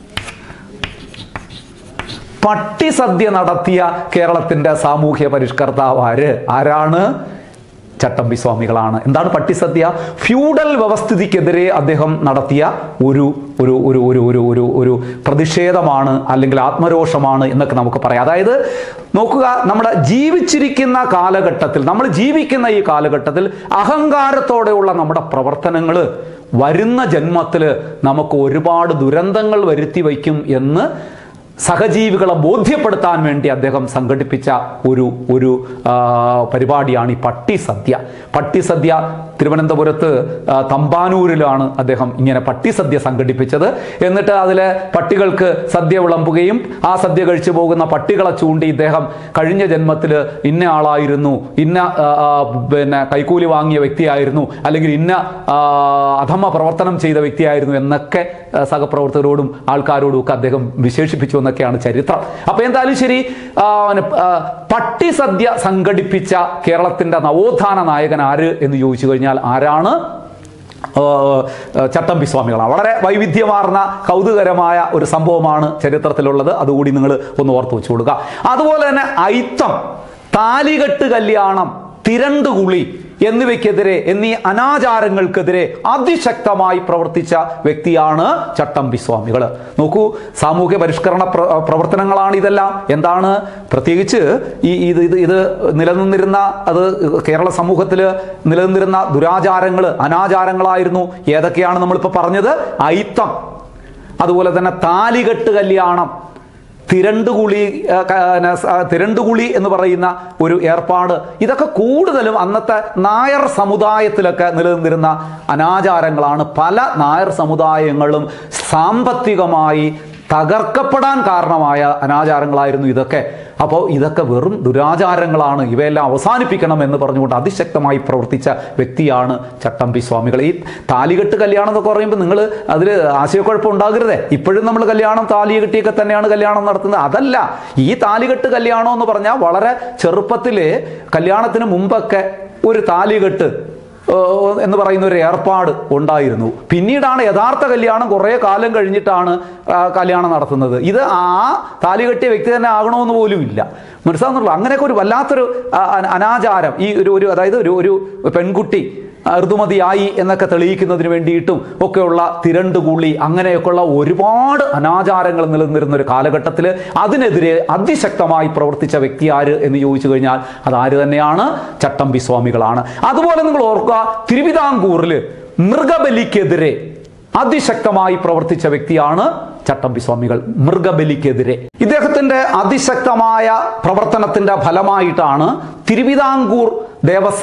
പട്ടിസദ്യ നടത്തിയ കേരളത്തിന്റെ സാമൂഹ്യ പരിഷ്കർത്താവ് ആര് ആരാണ് ചട്ടമ്പി സ്വാമികളാണ് എന്താണ് പട്ടിസദ്യ ഫ്യൂഡൽ വ്യവസ്ഥിതിക്കെതിരെ അദ്ദേഹം നടത്തിയ ഒരു ഒരു ഒരു ഒരു ഒരു ഒരു ഒരു പ്രതിഷേധമാണ് അല്ലെങ്കിൽ ആത്മരോഷമാണ് എന്നൊക്കെ നമുക്ക് പറയാം അതായത് നോക്കുക നമ്മുടെ ജീവിച്ചിരിക്കുന്ന കാലഘട്ടത്തിൽ നമ്മൾ ജീവിക്കുന്ന ഈ കാലഘട്ടത്തിൽ അഹങ്കാരത്തോടെയുള്ള നമ്മുടെ പ്രവർത്തനങ്ങൾ വരുന്ന ജന്മത്തിൽ നമുക്ക് ഒരുപാട് ദുരന്തങ്ങൾ വരുത്തി വയ്ക്കും എന്ന് സഹജീവികളെ ബോധ്യപ്പെടുത്താൻ വേണ്ടി അദ്ദേഹം സംഘടിപ്പിച്ച ഒരു ഒരു ആ, പരിപാടിയാണ് ഈ പട്ടിസദ്യ പട്ടിസദ്യ തിരുവനന്തപുരത്ത് ആ, തമ്പാനൂരിലാണ് അദ്ദേഹം ഇങ്ങനെ പട്ടിസദ്യ സംഘടിപ്പിച്ചത് എന്നിട്ട് അതിലെ പട്ടികൾക്ക് സദ്യ വിളമ്പുകയും ആ സദ്യ കഴിച്ചു പോകുന്ന പട്ടികളെ ചൂണ്ടി ഇദ്ദേഹം കഴിഞ്ഞ ജന്മത്തിൽ ഇന്ന ആളായിരുന്നു ഇന്ന ആ, ആ, പിന്നെ കൈക്കൂലി വാങ്ങിയ വ്യക്തിയായിരുന്നു അല്ലെങ്കിൽ ഇന്ന ആ, അധമ പ്രവർത്തനം ചെയ്ത വ്യക്തിയായിരുന്നു എന്നൊക്കെ ആ, സഹപ്രവർത്തകരോടും ആൾക്കാരോടും ഒക്കെ അദ്ദേഹം വിശേഷിപ്പിച്ചു എന്നൊക്കെയാണ് ചരിത്രം അപ്പൊ എന്തായാലും ശരി ആ, പിന്നെ, ആ, പട്ടിസദ്യ സംഘടിപ്പിച്ച കേരളത്തിന്റെ നവോത്ഥാന നായകൻ ആര് എന്ന് ചോദിച്ചു കഴിഞ്ഞാൽ ആരാണ് ആ, ചട്ടമ്പി സ്വാമികളാണ് വളരെ വൈവിധ്യമാർന്ന കൗതുകരമായ ഒരു സംഭവമാണ് ചരിത്രത്തിലുള്ളത് അതുകൂടി നിങ്ങൾ ഒന്ന് ഓർത്ത് വെച്ചു കൊടുക്കുക അതുപോലെ തന്നെ ഐത്തം താലികെട്ട് കല്യാണം തിരണ്ടുകുളി എന്നിവയ്ക്കെതിരെ എന്നീ അനാചാരങ്ങൾക്കെതിരെ അതിശക്തമായി പ്രവർത്തിച്ച വ്യക്തിയാണ് ചട്ടമ്പി സ്വാമികൾ നോക്കൂ സാമൂഹ്യ പരിഷ്കരണ പ്ര- പ്രവർത്തനങ്ങളാണ് ഇതെല്ലാം എന്താണ് പ്രത്യേകിച്ച് ഈ ഇത് ഇത് ഇത് നിലനിന്നിരുന്ന അത് കേരള സമൂഹത്തിൽ നിലനിന്നിരുന്ന ദുരാചാരങ്ങൾ അനാചാരങ്ങളായിരുന്നു ഏതൊക്കെയാണ് നമ്മളിപ്പോൾ പറഞ്ഞത് ഐത്തം അതുപോലെ തന്നെ താലികെട്ട് കല്യാണം തിരണ്ടുകുളി ആ, ക- ന, സ- ആ, തിരണ്ടുകുളി എന്ന് പറയുന്ന ഒരു ഏർപ്പാട് ഇതൊക്കെ കൂടുതലും അന്നത്തെ നായർ സമുദായത്തിലൊക്കെ നിലനിന്നിരുന്ന അനാചാരങ്ങളാണ് പല നായർ സമുദായങ്ങളും സാമ്പത്തികമായി തകർക്കപ്പെടാൻ കാരണമായ അനാചാരങ്ങളായിരുന്നു ഇതൊക്കെ അപ്പോൾ ഇതൊക്കെ വെറും ദുരാചാരങ്ങളാണ് ഇവയെല്ലാം അവസാനിപ്പിക്കണം എന്ന് പറഞ്ഞുകൊണ്ട് അതിശക്തമായി പ്രവർത്തിച്ച വ്യക്തിയാണ് ചട്ടമ്പി സ്വാമികൾ ഈ താലികെട്ട് കല്യാണം എന്നൊക്കെ പറയുമ്പോൾ നിങ്ങൾ അതിൽ ആശയക്കുഴപ്പം ഉണ്ടാകരുതേ ഇപ്പോഴും നമ്മൾ കല്യാണം താലി കെട്ടിയൊക്കെ തന്നെയാണ് കല്യാണം നടത്തുന്നത് അതല്ല ഈ താലികെട്ട് കല്യാണം എന്ന് പറഞ്ഞാൽ വളരെ ചെറുപ്പത്തിൽ കല്യാണത്തിന് മുമ്പൊക്കെ ഒരു താലികെട്ട് ഏഹ് എന്ന് പറയുന്ന ഒരു ഏർപ്പാട് ഉണ്ടായിരുന്നു പിന്നീടാണ് യഥാർത്ഥ കല്യാണം കുറേ കാലം കഴിഞ്ഞിട്ടാണ് ആ കല്യാണം നടത്തുന്നത് ഇത് ആ താലി കെട്ടിയ വ്യക്തി തന്നെ ആകണമെന്ന് പോലും ഇല്ല മനസ്സിലാകുന്നുള്ളൂ അങ്ങനെയൊക്കെ ഒരു വല്ലാത്തൊരു ആ, അന- അനാചാരം ഈ ഒരു ഒരു അതായത് ഒരു ഒരു പെൺകുട്ടി ആ, ഋതുമതിയായി എന്നൊക്കെ തെളിയിക്കുന്നതിന് വേണ്ടിയിട്ടും ഒക്കെയുള്ള തിരണ്ടുകുള്ളി അങ്ങനെയൊക്കെയുള്ള ഒരുപാട് അനാചാരങ്ങൾ നിലനിന്നിരുന്ന ഒരു കാലഘട്ടത്തിൽ അതിനെതിരെ അതിശക്തമായി പ്രവർത്തിച്ച വ്യക്തി ആര് എന്ന് ചോദിച്ചു കഴിഞ്ഞാൽ അത് ആര് തന്നെയാണ് ചട്ടമ്പി സ്വാമികളാണ് അതുപോലെ നിങ്ങൾ ഓർക്കുക തിരുവിതാംകൂറിൽ മൃഗബലിക്കെതിരെ അതിശക്തമായി പ്രവർത്തിച്ച വ്യക്തിയാണ് ചട്ടമ്പി സ്വാമികൾ മൃഗബലിക്കെതിരെ ഇദ്ദേഹത്തിന്റെ അതിശക്തമായ പ്രവർത്തനത്തിന്റെ ഫലമായിട്ടാണ് തിരുവിതാംകൂർ ദേവസ്വം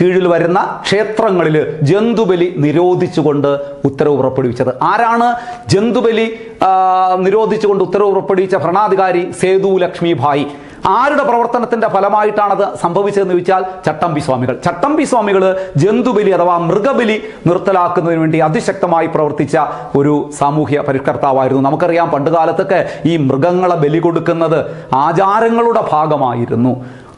കീഴിൽ വരുന്ന ക്ഷേത്രങ്ങളിൽ ജന്തുബലി നിരോധിച്ചുകൊണ്ട് ഉത്തരവ് പുറപ്പെടുവിച്ചത് ആരാണ് ജന്തുബലി ആ, നിരോധിച്ചുകൊണ്ട് ഉത്തരവ് പുറപ്പെടുവിച്ച ഭരണാധികാരി സേതു ലക്ഷ്മി ഭായി ആരുടെ പ്രവർത്തനത്തിന്റെ ഫലമായിട്ടാണത് സംഭവിച്ചതെന്ന് ചോദിച്ചാൽ ചട്ടമ്പി സ്വാമികൾ ചട്ടമ്പി സ്വാമികൾ ജന്തുബലി അഥവാ മൃഗബലി നിർത്തലാക്കുന്നതിന് വേണ്ടി അതിശക്തമായി പ്രവർത്തിച്ച ഒരു സാമൂഹ്യ പരിഷ്കർത്താവായിരുന്നു നമുക്കറിയാം പണ്ടുകാലത്തൊക്കെ ഈ മൃഗങ്ങളെ ബലി കൊടുക്കുന്നത് ആചാരങ്ങളുടെ ഭാഗമായിരുന്നു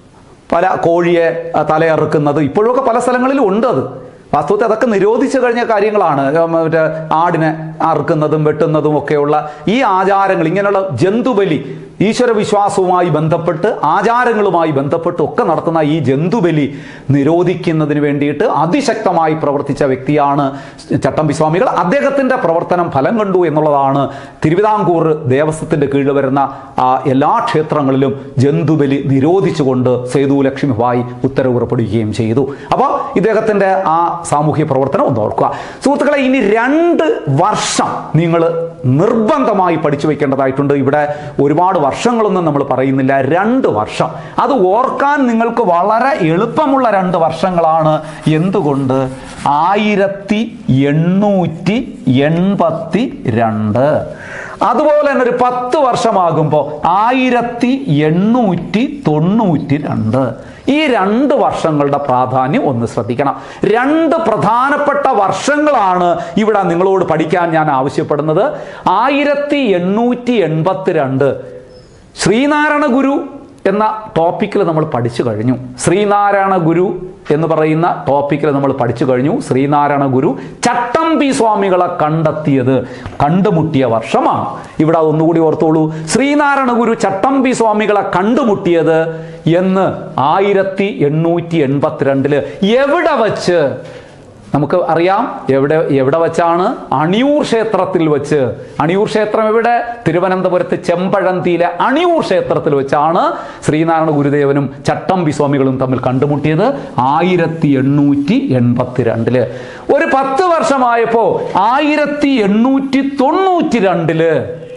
പല കോഴിയെ ആ, തലയറുക്കുന്നത് ഇപ്പോഴൊക്കെ പല സ്ഥലങ്ങളിലും ഉണ്ട് അത് വാസ്തവത്തിൽ അതൊക്കെ നിരോധിച്ചു കഴിഞ്ഞ കാര്യങ്ങളാണ് ആ, മറ്റേ ആടിനെ അറുക്കുന്നതും വെട്ടുന്നതും ഒക്കെയുള്ള ഈ ആചാരങ്ങൾ ഇങ്ങനെയുള്ള ജന്തുബലി ഈശ്വര വിശ്വാസവുമായി ബന്ധപ്പെട്ട് ആചാരങ്ങളുമായി ബന്ധപ്പെട്ട് ഒക്കെ നടത്തുന്ന ഈ ജന്തുബലി നിരോധിക്കുന്നതിന് വേണ്ടിയിട്ട് അതിശക്തമായി പ്രവർത്തിച്ച വ്യക്തിയാണ് ചട്ടമ്പി സ്വാമികൾ അദ്ദേഹത്തിന്റെ പ്രവർത്തനം ഫലം കണ്ടു എന്നുള്ളതാണ് തിരുവിതാംകൂർ ദേവസ്വത്തിന്റെ കീഴിൽ വരുന്ന ആ എല്ലാ ക്ഷേത്രങ്ങളിലും ജന്തുബലി നിരോധിച്ചുകൊണ്ട് സേതു ലക്ഷ്മി ഭായ് ഉത്തരവ് പുറപ്പെടുവിക്കുകയും ചെയ്തു അപ്പോൾ ഇദ്ദേഹത്തിന്റെ ആ സാമൂഹ്യ പ്രവർത്തനം ഒന്ന് ഓർക്കുക സുഹൃത്തുക്കളെ ഇനി രണ്ട് വർഷം നിങ്ങൾ നിർബന്ധമായി പഠിച്ചു വെക്കേണ്ടതായിട്ടുണ്ട് ഇവിടെ ഒരുപാട് വർഷങ്ങളൊന്നും നമ്മൾ പറയുന്നില്ല രണ്ട് വർഷം അത് ഓർക്കാൻ നിങ്ങൾക്ക് വളരെ എളുപ്പമുള്ള രണ്ട് വർഷങ്ങളാണ് എന്തുകൊണ്ട് ആയിരത്തി എണ്ണൂറ്റി എൺപത്തി രണ്ട് അതുപോലെ തന്നെ ഒരു പത്ത് വർഷമാകുമ്പോൾ ആയിരത്തി എണ്ണൂറ്റി തൊണ്ണൂറ്റി രണ്ട് ഈ രണ്ട് വർഷങ്ങളുടെ പ്രാധാന്യം ഒന്ന് ശ്രദ്ധിക്കണം രണ്ട് പ്രധാനപ്പെട്ട വർഷങ്ങളാണ് ഇവിടെ നിങ്ങളോട് പഠിക്കാൻ ഞാൻ ആവശ്യപ്പെടുന്നത് ആയിരത്തി എണ്ണൂറ്റി എൺപത്തിരണ്ട് ശ്രീനാരായണ ഗുരു എന്ന ടോപ്പിക്കിൽ നമ്മൾ പഠിച്ചു കഴിഞ്ഞു ശ്രീനാരായണ ഗുരു എന്ന് പറയുന്ന ടോപ്പിക്കിൽ നമ്മൾ പഠിച്ചു കഴിഞ്ഞു ശ്രീനാരായണ ഗുരു ചട്ടമ്പി സ്വാമികളെ കണ്ടെത്തിയത് കണ്ടുമുട്ടിയ വർഷമാണ് ഇവിടെ ഒന്നുകൂടി ഓർത്തോളൂ ശ്രീനാരായണ ഗുരു ചട്ടമ്പി സ്വാമികളെ കണ്ടുമുട്ടിയത് എന്ന് ആയിരത്തി എണ്ണൂറ്റി എൺപത്തിരണ്ടില് എവിടെ വച്ച് നമുക്ക് അറിയാം എവിടെ എവിടെ വെച്ചാണ് അണിയൂർ ക്ഷേത്രത്തിൽ വെച്ച് അണിയൂർ ക്ഷേത്രം എവിടെ തിരുവനന്തപുരത്ത് ചെമ്പഴന്തിയിലെ അണിയൂർ ക്ഷേത്രത്തിൽ വെച്ചാണ് ശ്രീനാരായണ ഗുരുദേവനും ചട്ടമ്പി സ്വാമികളും തമ്മിൽ കണ്ടുമുട്ടിയത് ആയിരത്തി എണ്ണൂറ്റി എൺപത്തിരണ്ടില് ഒരു പത്ത് വർഷമായപ്പോ ആയിരത്തി എണ്ണൂറ്റി തൊണ്ണൂറ്റി രണ്ടില്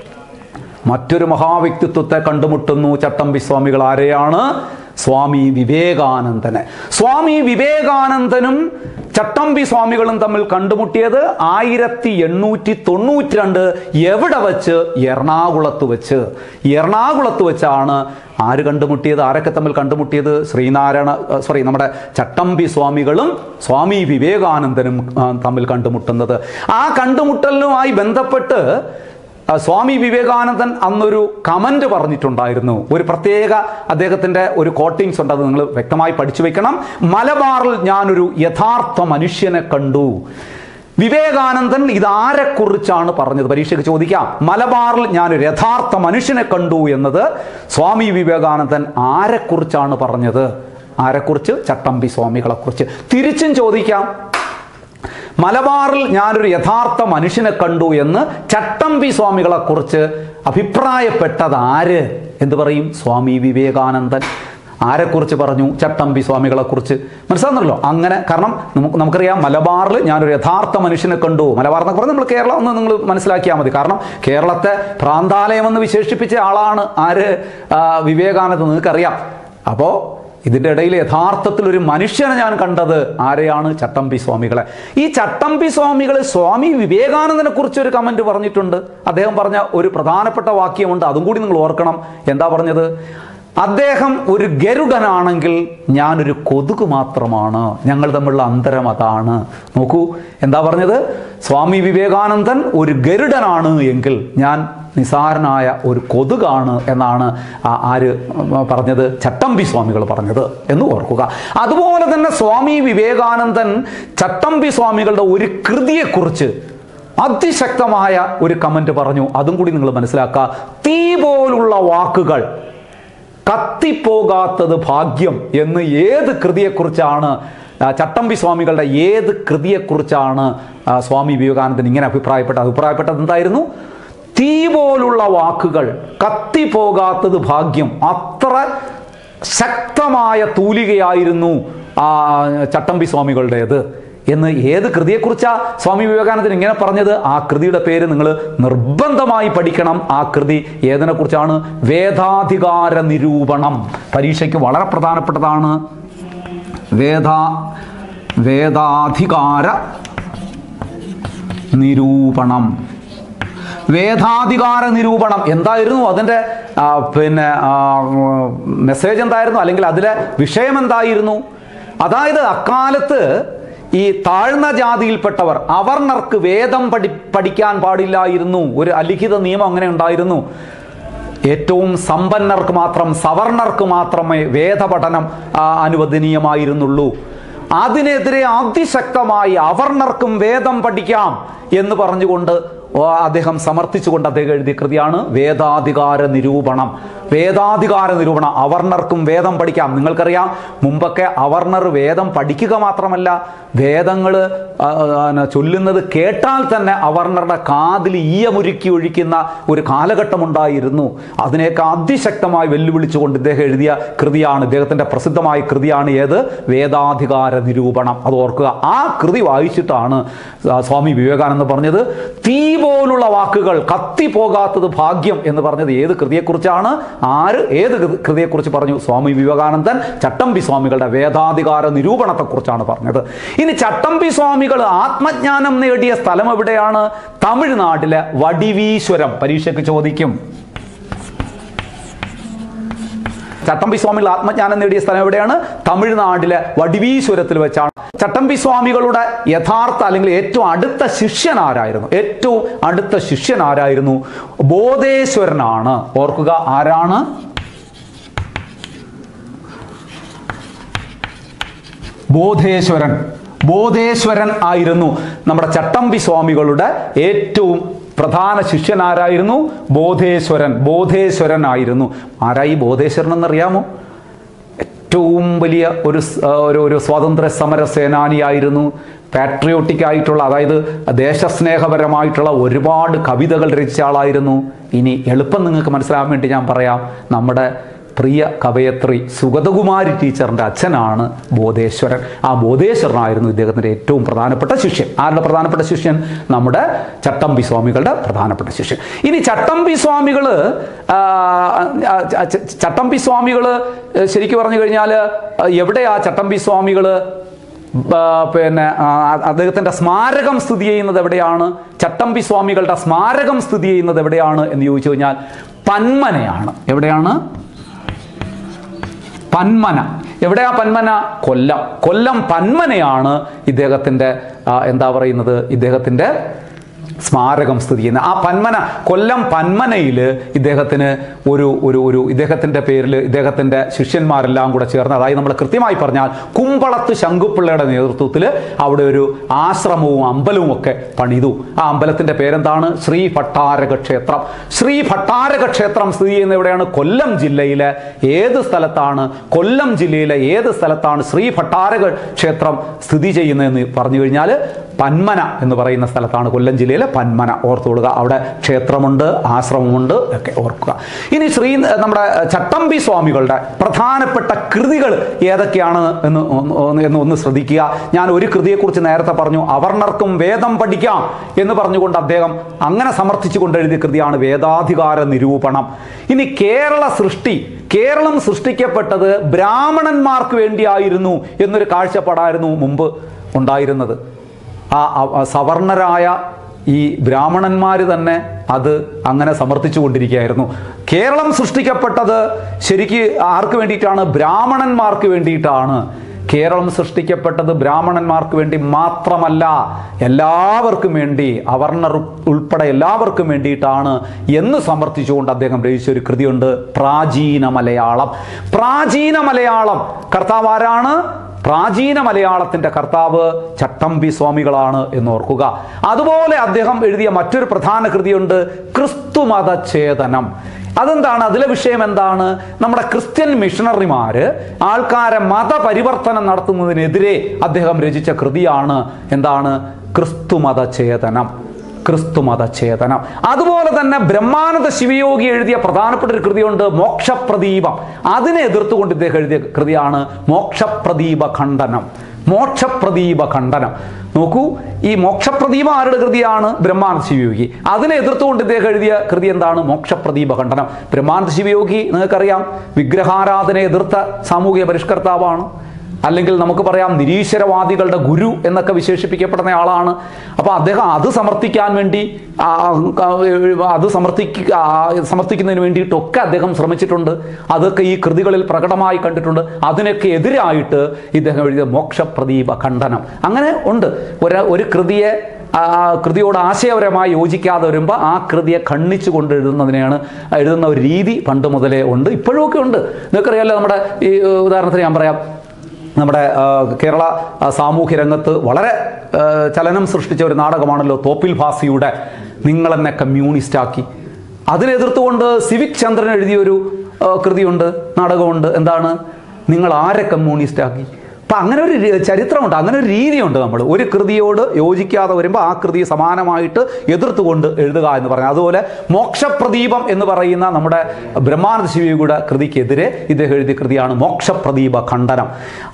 മറ്റൊരു മഹാവ്യക്തിത്വത്തെ കണ്ടുമുട്ടുന്നു ചട്ടമ്പി സ്വാമികൾ ആരെയാണ് സ്വാമി വിവേകാനന്ദനെ സ്വാമി വിവേകാനന്ദനും ചട്ടമ്പി സ്വാമികളും തമ്മിൽ കണ്ടുമുട്ടിയത് ആയിരത്തി എണ്ണൂറ്റി തൊണ്ണൂറ്റി രണ്ട് എവിടെ വെച്ച് എറണാകുളത്ത് വെച്ച് എറണാകുളത്ത് വെച്ചാണ് ആര് കണ്ടുമുട്ടിയത് ആരൊക്കെ തമ്മിൽ കണ്ടുമുട്ടിയത് ശ്രീനാരായണ സോറി നമ്മുടെ ചട്ടമ്പി സ്വാമികളും സ്വാമി വിവേകാനന്ദനും ആ, തമ്മിൽ കണ്ടുമുട്ടുന്നത് ആ കണ്ടുമുട്ടലിനുമായി ബന്ധപ്പെട്ട് ആ, സ്വാമി വിവേകാനന്ദൻ അന്നൊരു കമന്റ് പറഞ്ഞിട്ടുണ്ടായിരുന്നു ഒരു പ്രത്യേക അദ്ദേഹത്തിന്റെ ഒരു കോട്ടിങ്സ് ഉണ്ട് അത് നിങ്ങൾ വ്യക്തമായി പഠിച്ചു വെക്കണം മലബാറിൽ ഞാനൊരു യഥാർത്ഥ മനുഷ്യനെ കണ്ടു വിവേകാനന്ദൻ ഇതാരെക്കുറിച്ചാണ് പറഞ്ഞത് പരീക്ഷയ്ക്ക് ചോദിക്കാം മലബാറിൽ ഞാനൊരു യഥാർത്ഥ മനുഷ്യനെ കണ്ടു എന്നത് സ്വാമി വിവേകാനന്ദൻ ആരെക്കുറിച്ചാണ് പറഞ്ഞത് ആരെക്കുറിച്ച് ചട്ടമ്പി സ്വാമികളെക്കുറിച്ച് തിരിച്ചും ചോദിക്കാം മലബാറിൽ ഞാനൊരു യഥാർത്ഥ മനുഷ്യനെ കണ്ടു എന്ന് ചട്ടമ്പി സ്വാമികളെ കുറിച്ച് അഭിപ്രായപ്പെട്ടത് ആര് എന്ത് പറയും സ്വാമി വിവേകാനന്ദൻ ആരെക്കുറിച്ച് പറഞ്ഞു ചട്ടമ്പി സ്വാമികളെ കുറിച്ച് മനസ്സിലാകുന്നല്ലോ അങ്ങനെ കാരണം നമുക്ക് നമുക്കറിയാം മലബാറിൽ ഞാനൊരു യഥാർത്ഥ മനുഷ്യനെ കണ്ടു മലബാർ എന്നൊക്കെ പറഞ്ഞാൽ നമ്മൾ കേരളം ഒന്ന് നിങ്ങൾ മനസ്സിലാക്കിയാൽ മതി കാരണം കേരളത്തെ പ്രാന്താലയം എന്ന് വിശേഷിപ്പിച്ച ആളാണ് ആര് ആ, വിവേകാനന്ദൻ നിങ്ങൾക്കറിയാം അപ്പോൾ ഇതിൻ്റെ ഇടയിൽ യഥാർത്ഥത്തിൽ ഒരു മനുഷ്യനെ ഞാൻ കണ്ടത് ആരെയാണ് ചട്ടമ്പി സ്വാമികളെ ഈ ചട്ടമ്പി സ്വാമികൾ സ്വാമി വിവേകാനന്ദനെ കുറിച്ച് ഒരു കമന്റ് പറഞ്ഞിട്ടുണ്ട് അദ്ദേഹം പറഞ്ഞ ഒരു പ്രധാനപ്പെട്ട വാക്യമുണ്ട് അതും കൂടി നിങ്ങൾ ഓർക്കണം എന്താ പറഞ്ഞത് അദ്ദേഹം ഒരു ഗരുഡനാണെങ്കിൽ ഞാനൊരു കൊതുക് മാത്രമാണ് ഞങ്ങൾ തമ്മിലുള്ള അന്തരം അതാണ് നോക്കൂ എന്താ പറഞ്ഞത് സ്വാമി വിവേകാനന്ദൻ ഒരു ഗരുഡനാണ് എങ്കിൽ ഞാൻ നിസാരനായ ഒരു കൊതുകാണ് എന്നാണ് ആ- ആര് പറഞ്ഞത് ചട്ടമ്പി സ്വാമികൾ പറഞ്ഞത് എന്ന് ഓർക്കുക അതുപോലെ തന്നെ സ്വാമി വിവേകാനന്ദൻ ചട്ടമ്പി സ്വാമികളുടെ ഒരു കൃതിയെക്കുറിച്ച് അതിശക്തമായ ഒരു കമന്റ് പറഞ്ഞു അതും കൂടി നിങ്ങൾ മനസ്സിലാക്കുക തീ പോലുള്ള വാക്കുകൾ കത്തിപ്പോകാത്തത് ഭാഗ്യം എന്ന് ഏത് കൃതിയെക്കുറിച്ചാണ് ആ, ചട്ടമ്പി സ്വാമികളുടെ ഏത് കൃതിയെക്കുറിച്ചാണ് ആ, സ്വാമി വിവേകാനന്ദൻ ഇങ്ങനെ അഭിപ്രായപ്പെട്ട അഭിപ്രായപ്പെട്ടത് എന്തായിരുന്നു തീ പോലുള്ള വാക്കുകൾ കത്തിപ്പോകാത്തത് ഭാഗ്യം അത്ര ശക്തമായ തൂലികയായിരുന്നു ആ ചട്ടമ്പി സ്വാമികളുടേത് എന്ന് ഏത് കൃതിയെക്കുറിച്ചാ സ്വാമി വിവേകാനന്ദൻ ഇങ്ങനെ പറഞ്ഞത് ആ കൃതിയുടെ പേര് നിങ്ങൾ നിർബന്ധമായി പഠിക്കണം ആ കൃതി ഏതിനെക്കുറിച്ചാണ് വേദാധികാര നിരൂപണം പരീക്ഷയ്ക്ക് വളരെ പ്രധാനപ്പെട്ടതാണ് വേദ വേദാധികാര നിരൂപണം വേദാധികാര നിരൂപണം എന്തായിരുന്നു അതിൻ്റെ ആ, പിന്നെ ആ, മെസ്സേജ് എന്തായിരുന്നു അല്ലെങ്കിൽ അതിലെ വിഷയം എന്തായിരുന്നു അതായത് അക്കാലത്ത് ഈ താഴ്ന്ന ജാതിയിൽപ്പെട്ടവർ അവർണർക്ക് വേദം പഠി പഠിക്കാൻ പാടില്ലായിരുന്നു ഒരു അലിഖിത നിയമം അങ്ങനെ ഉണ്ടായിരുന്നു ഏറ്റവും സമ്പന്നർക്ക് മാത്രം സവർണർക്ക് മാത്രമേ വേദപഠനം ആ, അനുവദനീയമായിരുന്നുള്ളൂ അതിനെതിരെ അതിശക്തമായി അവർണർക്കും വേദം പഠിക്കാം എന്ന് പറഞ്ഞുകൊണ്ട് ഓ, അദ്ദേഹം സമർത്ഥിച്ചുകൊണ്ട് അദ്ദേഹം എഴുതിയ കൃതിയാണ് വേദാധികാര നിരൂപണം വേദാധികാര നിരൂപണം അവർണർക്കും വേദം പഠിക്കാം നിങ്ങൾക്കറിയാം മുമ്പൊക്കെ അവർണർ വേദം പഠിക്കുക മാത്രമല്ല വേദങ്ങൾ ചൊല്ലുന്നത് കേട്ടാൽ തന്നെ അവർണറുടെ കാതിൽ ഈയമുരുക്കി ഒഴിക്കുന്ന ഒരു കാലഘട്ടമുണ്ടായിരുന്നു അതിനെയൊക്കെ അതിശക്തമായി വെല്ലുവിളിച്ചുകൊണ്ട് ഇദ്ദേഹം എഴുതിയ കൃതിയാണ് ഇദ്ദേഹത്തിൻ്റെ പ്രസിദ്ധമായ കൃതിയാണ് ഏത് വേദാധികാര നിരൂപണം അത് ഓർക്കുക ആ കൃതി വായിച്ചിട്ടാണ് ആ, സ്വാമി വിവേകാനന്ദ പറഞ്ഞത് തീ പോലുള്ള വാക്കുകൾ കത്തിപ്പോകാത്തത് ഭാഗ്യം എന്ന് പറഞ്ഞത് ഏത് കൃതിയെക്കുറിച്ചാണ് ആര് ഏത് കൃ- കൃതിയെക്കുറിച്ച് പറഞ്ഞു സ്വാമി വിവേകാനന്ദൻ ചട്ടമ്പി സ്വാമികളുടെ വേദാധികാര നിരൂപണത്തെക്കുറിച്ചാണ് പറഞ്ഞത് ഇനി ചട്ടമ്പി സ്വാമികൾ ആത്മജ്ഞാനം നേടിയ സ്ഥലം എവിടെയാണ് തമിഴ്നാട്ടിലെ വടിവീശ്വരം പരീക്ഷയ്ക്ക് ചോദിക്കും ചട്ടമ്പി സ്വാമികൾ ആത്മജ്ഞാനം നേടിയ സ്ഥലം എവിടെയാണ് തമിഴ്നാട്ടിലെ വടിവീശ്വരത്തിൽ വെച്ചാണ് ചട്ടമ്പി സ്വാമികളുടെ യഥാർത്ഥ അല്ലെങ്കിൽ ഏറ്റവും അടുത്ത ശിഷ്യൻ ആരായിരുന്നു ഏറ്റവും അടുത്ത ശിഷ്യൻ ആരായിരുന്നു ബോധേശ്വരനാണ് ഓർക്കുക ആരാണ് ബോധേശ്വരൻ ബോധേശ്വരൻ ആയിരുന്നു നമ്മുടെ ചട്ടമ്പി സ്വാമികളുടെ ഏറ്റവും പ്രധാന ശിഷ്യൻ ആരായിരുന്നു ബോധേശ്വരൻ ബോധേശ്വരൻ ആയിരുന്നു ആരായി ബോധേശ്വരൻ എന്നറിയാമോ ഏറ്റവും വലിയ ഒരു സ്- ആ, ഒരു ഒരു സ്വാതന്ത്ര്യ സമര സേനാനിയായിരുന്നു പാട്രിയോട്ടിക് ആയിട്ടുള്ള അതായത് ദേശസ്നേഹപരമായിട്ടുള്ള ഒരുപാട് കവിതകൾ രചിച്ച ആളായിരുന്നു ഇനി എളുപ്പം നിങ്ങൾക്ക് മനസ്സിലാകാൻ വേണ്ടി ഞാൻ പറയാം നമ്മുടെ പ്രിയ കവയത്രി സുഗതകുമാരി ടീച്ചറിൻ്റെ അച്ഛനാണ് ബോധേശ്വരൻ ആ ബോധേശ്വരനായിരുന്നു ഇദ്ദേഹത്തിൻ്റെ ഏറ്റവും പ്രധാനപ്പെട്ട ശിഷ്യൻ ആരുടെ പ്രധാനപ്പെട്ട ശിഷ്യൻ നമ്മുടെ ചട്ടമ്പി സ്വാമികളുടെ പ്രധാനപ്പെട്ട ശിഷ്യൻ ഇനി ചട്ടമ്പി സ്വാമികൾ ചട്ടമ്പി സ്വാമികൾ ശരിക്കും പറഞ്ഞു കഴിഞ്ഞാൽ എവിടെയാ ചട്ടമ്പി സ്വാമികൾ പിന്നെ ആ, അദ്ദേഹത്തിൻ്റെ സ്മാരകം സ്ഥിതി ചെയ്യുന്നത് എവിടെയാണ് ചട്ടമ്പി സ്വാമികളുടെ സ്മാരകം സ്ഥിതി ചെയ്യുന്നത് എവിടെയാണ് എന്ന് ചോദിച്ചു കഴിഞ്ഞാൽ പന്മനയാണ് എവിടെയാണ് പന്മന എവിടെയാ പന്മന കൊല്ലം കൊല്ലം പന്മനയാണ് ഇദ്ദേഹത്തിൻ്റെ ആ, എന്താ പറയുന്നത് ഇദ്ദേഹത്തിൻ്റെ സ്മാരകം സ്ഥിതി ചെയ്യുന്നത് ആ പന്മന കൊല്ലം പന്മനയിൽ ഇദ്ദേഹത്തിന് ഒരു ഒരു ഒരു ഇദ്ദേഹത്തിൻ്റെ പേരിൽ ഇദ്ദേഹത്തിൻ്റെ ശിഷ്യന്മാരെല്ലാം കൂടെ ചേർന്ന് അതായത് നമ്മൾ കൃത്യമായി പറഞ്ഞാൽ കുമ്പളത്ത് ശങ്കുപ്പിള്ളയുടെ നേതൃത്വത്തിൽ അവിടെ ഒരു ആശ്രമവും അമ്പലവും ഒക്കെ പണിതു ആ അമ്പലത്തിൻ്റെ പേരെന്താണ് ശ്രീ ഭട്ടാരക ക്ഷേത്രം ശ്രീ ഭട്ടാരക ക്ഷേത്രം സ്ഥിതി ചെയ്യുന്ന എവിടെയാണ് കൊല്ലം ജില്ലയിലെ ഏത് സ്ഥലത്താണ് കൊല്ലം ജില്ലയിലെ ഏത് സ്ഥലത്താണ് ശ്രീ ഭട്ടാരക ക്ഷേത്രം സ്ഥിതി ചെയ്യുന്നതെന്ന് പറഞ്ഞു കഴിഞ്ഞാൽ പന്മന എന്ന് പറയുന്ന സ്ഥലത്താണ് കൊല്ലം ജില്ലയിലെ പന്മന ഓർത്തുകൊള്ളുക അവിടെ ക്ഷേത്രമുണ്ട് ആശ്രമമുണ്ട് ഒക്കെ ഓർക്കുക ഇനി ശ്രീ നമ്മുടെ ചട്ടമ്പി സ്വാമികളുടെ പ്രധാനപ്പെട്ട കൃതികൾ ഏതൊക്കെയാണ് എന്ന് ഒന്ന് ഒന്ന് എന്ന് ഒന്ന് ശ്രദ്ധിക്കുക ഞാൻ ഒരു കൃതിയെക്കുറിച്ച് നേരത്തെ പറഞ്ഞു അവർണർക്കും വേദം പഠിക്കാം എന്ന് പറഞ്ഞുകൊണ്ട് അദ്ദേഹം അങ്ങനെ സമർത്ഥിച്ചുകൊണ്ട് എഴുതിയ കൃതിയാണ് വേദാധികാര നിരൂപണം ഇനി കേരള സൃഷ്ടി കേരളം സൃഷ്ടിക്കപ്പെട്ടത് ബ്രാഹ്മണന്മാർക്ക് വേണ്ടിയായിരുന്നു എന്നൊരു കാഴ്ചപ്പാടായിരുന്നു മുമ്പ് ഉണ്ടായിരുന്നത് ആ അ- ആ സവർണരായ ഈ ബ്രാഹ്മണന്മാർ തന്നെ അത് അങ്ങനെ സമർത്ഥിച്ചു കൊണ്ടിരിക്കുകയായിരുന്നു കേരളം സൃഷ്ടിക്കപ്പെട്ടത് ശരിക്ക് ആർക്ക് വേണ്ടിയിട്ടാണ് ബ്രാഹ്മണന്മാർക്ക് വേണ്ടിയിട്ടാണ് കേരളം സൃഷ്ടിക്കപ്പെട്ടത് ബ്രാഹ്മണന്മാർക്ക് വേണ്ടി മാത്രമല്ല എല്ലാവർക്കും വേണ്ടി അവർണർ ഉൾപ്പെടെ എല്ലാവർക്കും വേണ്ടിയിട്ടാണ് എന്ന് സമർത്ഥിച്ചുകൊണ്ട് അദ്ദേഹം രചിച്ച ഒരു കൃതിയുണ്ട് പ്രാചീന മലയാളം പ്രാചീന മലയാളം കർത്താവ് ആരാണ് പ്രാചീന മലയാളത്തിന്റെ കർത്താവ് ചട്ടമ്പി സ്വാമികളാണ് എന്ന് ഓർക്കുക അതുപോലെ അദ്ദേഹം എഴുതിയ മറ്റൊരു പ്രധാന കൃതിയുണ്ട് ക്രിസ്തുമതഛേദനം അതെന്താണ് അതിലെ വിഷയം എന്താണ് നമ്മുടെ ക്രിസ്ത്യൻ മിഷണറിമാര് ആൾക്കാരെ മതപരിവർത്തനം നടത്തുന്നതിനെതിരെ അദ്ദേഹം രചിച്ച കൃതിയാണ് എന്താണ് ക്രിസ്തുമതഛേദനം ക്രിസ്തുമതഛേദനം അതുപോലെ തന്നെ ബ്രഹ്മാനന്ദ ശിവയോഗി എഴുതിയ പ്രധാനപ്പെട്ട ഒരു കൃതിയുണ്ട് മോക്ഷപ്രദീപം അതിനെ എതിർത്തുകൊണ്ട് ഇദ്ദേഹം എഴുതിയ കൃതിയാണ് മോക്ഷപ്രദീപ ഖണ്ഡനം മോക്ഷപ്രദീപ ഖണ്ഡനം നോക്കൂ ഈ മോക്ഷപ്രദീപം ആരുടെ കൃതിയാണ് ബ്രഹ്മാനന്ദ ശിവയോഗി അതിനെ എതിർത്തുകൊണ്ട് ഇദ്ദേഹം എഴുതിയ കൃതി എന്താണ് മോക്ഷപ്രദീപ ഖണ്ഡനം ബ്രഹ്മാനന്ദ ശിവയോഗി നിങ്ങൾക്കറിയാം വിഗ്രഹാരാധന എതിർത്ത സാമൂഹിക പരിഷ്കർത്താവാണ് അല്ലെങ്കിൽ നമുക്ക് പറയാം നിരീശ്വരവാദികളുടെ ഗുരു എന്നൊക്കെ വിശേഷിപ്പിക്കപ്പെടുന്ന ആളാണ് അപ്പോൾ അദ്ദേഹം അത് സമർത്ഥിക്കാൻ വേണ്ടി ആ, ആ, അത് സമർത്ഥിക്ക ആ, സമർത്ഥിക്കുന്നതിന് വേണ്ടിയിട്ടൊക്കെ അദ്ദേഹം ശ്രമിച്ചിട്ടുണ്ട് അതൊക്കെ ഈ കൃതികളിൽ പ്രകടമായി കണ്ടിട്ടുണ്ട് അതിനൊക്കെ എതിരായിട്ട് ഇദ്ദേഹം എഴുതിയ മോക്ഷപ്രദീപ ഖണ്ഡനം അങ്ങനെ ഉണ്ട് ഒരു ഒരു കൃതിയെ ആ കൃതിയോട് ആശയപരമായി യോജിക്കാതെ വരുമ്പോൾ ആ കൃതിയെ ഖണ്ഡിച്ചു കൊണ്ട് എഴുതുന്നതിനെയാണ് എഴുതുന്ന ഒരു രീതി പണ്ട് മുതലേ ഉണ്ട് ഇപ്പോഴും ഒക്കെ ഉണ്ട് നിങ്ങൾക്കറിയാലോ നമ്മുടെ ഈ ഏഹ്, ഉദാഹരണത്തിന് ഞാൻ പറയാം നമ്മുടെ ആ, കേരള ആ, സാമൂഹ്യ രംഗത്ത് വളരെ ആ, ചലനം സൃഷ്ടിച്ച ഒരു നാടകമാണല്ലോ തോപ്പിൽ ഭാസിയുടെ നിങ്ങളെന്നെ കമ്മ്യൂണിസ്റ്റാക്കി അതിനെ എതിർത്തുകൊണ്ട് സിവിക് ചന്ദ്രൻ എഴുതിയൊരു ആ, കൃതിയുണ്ട് നാടകമുണ്ട് എന്താണ് നിങ്ങൾ ആരെ കമ്മ്യൂണിസ്റ്റാക്കി അപ്പം അങ്ങനെ ഒരു രീ- ചരിത്രമുണ്ട് അങ്ങനെ ഒരു രീതിയുണ്ട് നമ്മൾ ഒരു കൃതിയോട് യോജിക്കാതെ വരുമ്പോൾ ആ കൃതി സമാനമായിട്ട് എതിർത്തുകൊണ്ട് എഴുതുക എന്ന് പറഞ്ഞാൽ അതുപോലെ മോക്ഷപ്രദീപം എന്ന് പറയുന്ന നമ്മുടെ ബ്രഹ്മാനന്ദ ശിവയുടെ കൃതിക്കെതിരെ ഇദ്ദേഹം എഴുതിയ കൃതിയാണ് മോക്ഷപ്രദീപ ഖണ്ഡനം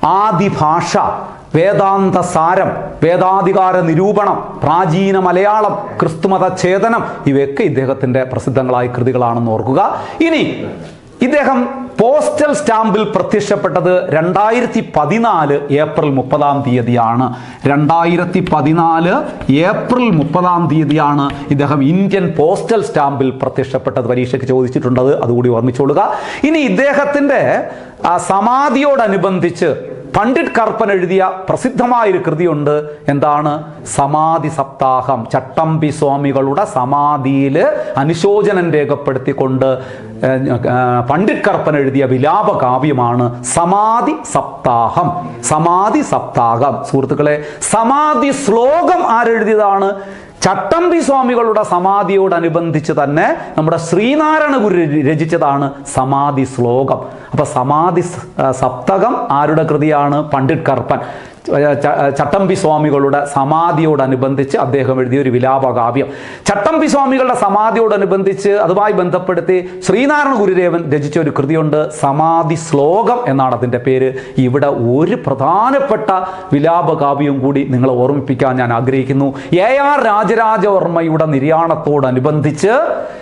ആദിഭാഷ വേദാന്ത സാരം വേദാധികാര നിരൂപണം പ്രാചീന മലയാളം ക്രിസ്തുമത ഛേദനം ഇവയൊക്കെ ഇദ്ദേഹത്തിൻ്റെ പ്രസിദ്ധങ്ങളായ കൃതികളാണെന്ന് ഓർക്കുക ഇനി ഇദ്ദേഹം പോസ്റ്റൽ സ്റ്റാമ്പിൽ പ്രത്യക്ഷപ്പെട്ടത് രണ്ടായിരത്തി പതിനാല് ഏപ്രിൽ മുപ്പതാം തീയതിയാണ് രണ്ടായിരത്തി പതിനാല് ഏപ്രിൽ മുപ്പതാം തീയതിയാണ് ഇദ്ദേഹം ഇന്ത്യൻ പോസ്റ്റൽ സ്റ്റാമ്പിൽ പ്രത്യക്ഷപ്പെട്ടത് പരീക്ഷയ്ക്ക് ചോദിച്ചിട്ടുണ്ടത് അതുകൂടി ഓർമ്മിച്ചോളുക ഇനി ഇദ്ദേഹത്തിൻ്റെ ആ, സമാധിയോടനുബന്ധിച്ച് പണ്ഡിറ്റ് കർപ്പൻ എഴുതിയ പ്രസിദ്ധമായ ഒരു കൃതിയുണ്ട് എന്താണ് സമാധി സപ്താഹം ചട്ടമ്പി സ്വാമികളുടെ സമാധിയിൽ അനുശോചനം രേഖപ്പെടുത്തിക്കൊണ്ട് ഏഹ്, ഏഹ്, പണ്ഡിറ്റ് കർപ്പൻ എഴുതിയ വിലാപ കാവ്യമാണ് സമാധി സപ്താഹം സമാധി സപ്താഹം സുഹൃത്തുക്കളെ സമാധി ശ്ലോകം ആരെഴുതിയതാണ് ചട്ടമ്പി സ്വാമികളുടെ സമാധിയോടനുബന്ധിച്ച് തന്നെ നമ്മുടെ ശ്രീനാരായണ ഗുരു ര- രചിച്ചതാണ് സമാധി ശ്ലോകം അപ്പൊ സമാധി സ്- ആ, സപ്തകം ആരുടെ കൃതിയാണ് പണ്ഡിറ്റ് കർപ്പൻ ച- ച- ചട്ടമ്പി സ്വാമികളുടെ സമാധിയോടനുബന്ധിച്ച് അദ്ദേഹം എഴുതിയ ഒരു വിലാപ കാവ്യം ചട്ടമ്പി സ്വാമികളുടെ സമാധിയോടനുബന്ധിച്ച് അതുമായി ബന്ധപ്പെടുത്തി ശ്രീനാരായണ ഗുരുദേവൻ രചിച്ച ഒരു കൃതിയുണ്ട് സമാധി ശ്ലോകം എന്നാണ് അതിൻ്റെ പേര് ഇവിടെ ഒരു പ്രധാനപ്പെട്ട വിലാപ കാവ്യവും കൂടി നിങ്ങളെ ഓർമ്മിപ്പിക്കാൻ ഞാൻ ആഗ്രഹിക്കുന്നു എ ആർ രാജരാജവർമ്മയുടെ നിര്യാണത്തോടനുബന്ധിച്ച്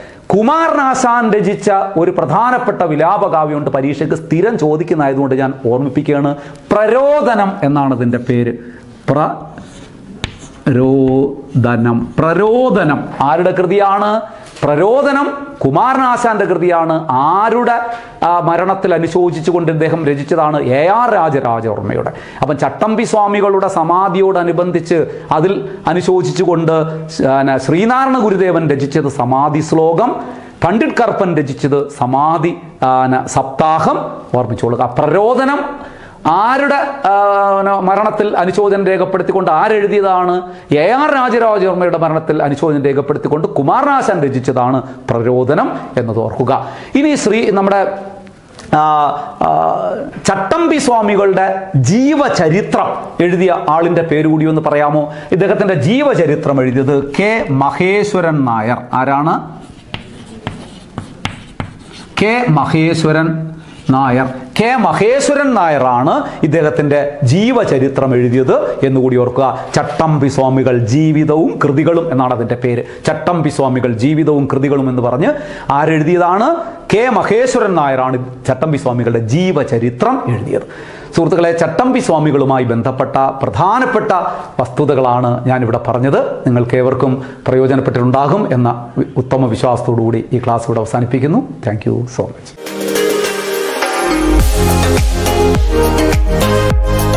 കുമാരനാശാൻ രചിച്ച ഒരു പ്രധാനപ്പെട്ട വിലാപകാവ്യമുണ്ട് പരീക്ഷയ്ക്ക് സ്ഥിരം ചോദിക്കുന്നതായതുകൊണ്ട് ഞാൻ ഓർമ്മിപ്പിക്കുകയാണ് പ്രരോദനം എന്നാണ് ഇതിൻ്റെ പേര് പ്ര രോദനം പ്രരോദനം ആരുടെ കൃതിയാണ് പ്രരോദനം കുമാരനാശാന്റെ കൃതിയാണ് ആരുടെ ആ, മരണത്തിൽ അനുശോചിച്ചുകൊണ്ട് ഇദ്ദേഹം രചിച്ചതാണ് എ ആർ രാജരാജവർമ്മയുടെ അപ്പം ചട്ടമ്പി സ്വാമികളുടെ സമാധിയോടനുബന്ധിച്ച് അതിൽ അനുശോചിച്ചുകൊണ്ട് ശ- ന- ശ്രീനാരായണ ഗുരുദേവൻ രചിച്ചത് സമാധി ശ്ലോകം പണ്ഡിറ്റ് കർപ്പൻ രചിച്ചത് സമാധി ആ, ന- സപ്താഹം ഓർമ്മിച്ചോളുക പ്രരോദനം ആരുടെ ആ, ന- മരണത്തിൽ അനുശോചനം രേഖപ്പെടുത്തിക്കൊണ്ട് ആരെഴുതിയതാണ് എ ആർ രാജരാജവർമ്മയുടെ മരണത്തിൽ അനുശോചനം രേഖപ്പെടുത്തിക്കൊണ്ട് കുമാരനാശാൻ രചിച്ചതാണ് പ്രരോദനം എന്നത് ഓർക്കുക ഇനി ശ്രീ നമ്മുടെ ആ, ആ, ചട്ടമ്പി സ്വാമികളുടെ ജീവചരിത്രം എഴുതിയ ആളിൻ്റെ പേര് കൂടി ഒന്ന് പറയാമോ ഇദ്ദേഹത്തിൻ്റെ ജീവചരിത്രം എഴുതിയത് കെ മഹേശ്വരൻ നായർ ആരാണ് കെ മഹേശ്വരൻ നായർ കെ മഹേശ്വരൻ നായറാണ് ഇദ്ദേഹത്തിൻ്റെ ജീവചരിത്രം എഴുതിയത് എന്നുകൂടി ഓർക്കുക ചട്ടമ്പി സ്വാമികൾ ജീവിതവും കൃതികളും എന്നാണ് അതിൻ്റെ പേര് ചട്ടമ്പി സ്വാമികൾ ജീവിതവും കൃതികളും എന്ന് പറഞ്ഞ് ആരെഴുതിയതാണ് കെ മഹേശ്വരൻ നായരാണ് ചട്ടമ്പി സ്വാമികളുടെ ജീവചരിത്രം എഴുതിയത് സുഹൃത്തുക്കളെ ചട്ടമ്പി സ്വാമികളുമായി ബന്ധപ്പെട്ട പ്രധാനപ്പെട്ട വസ്തുതകളാണ് ഞാനിവിടെ പറഞ്ഞത് നിങ്ങൾക്ക് ഏവർക്കും പ്രയോജനപ്പെട്ടിട്ടുണ്ടാകും എന്ന വി- ഉത്തമ വിശ്വാസത്തോടുകൂടി ഈ ക്ലാസ് ഇവിടെ അവസാനിപ്പിക്കുന്നു താങ്ക് യു സോ മച്ച്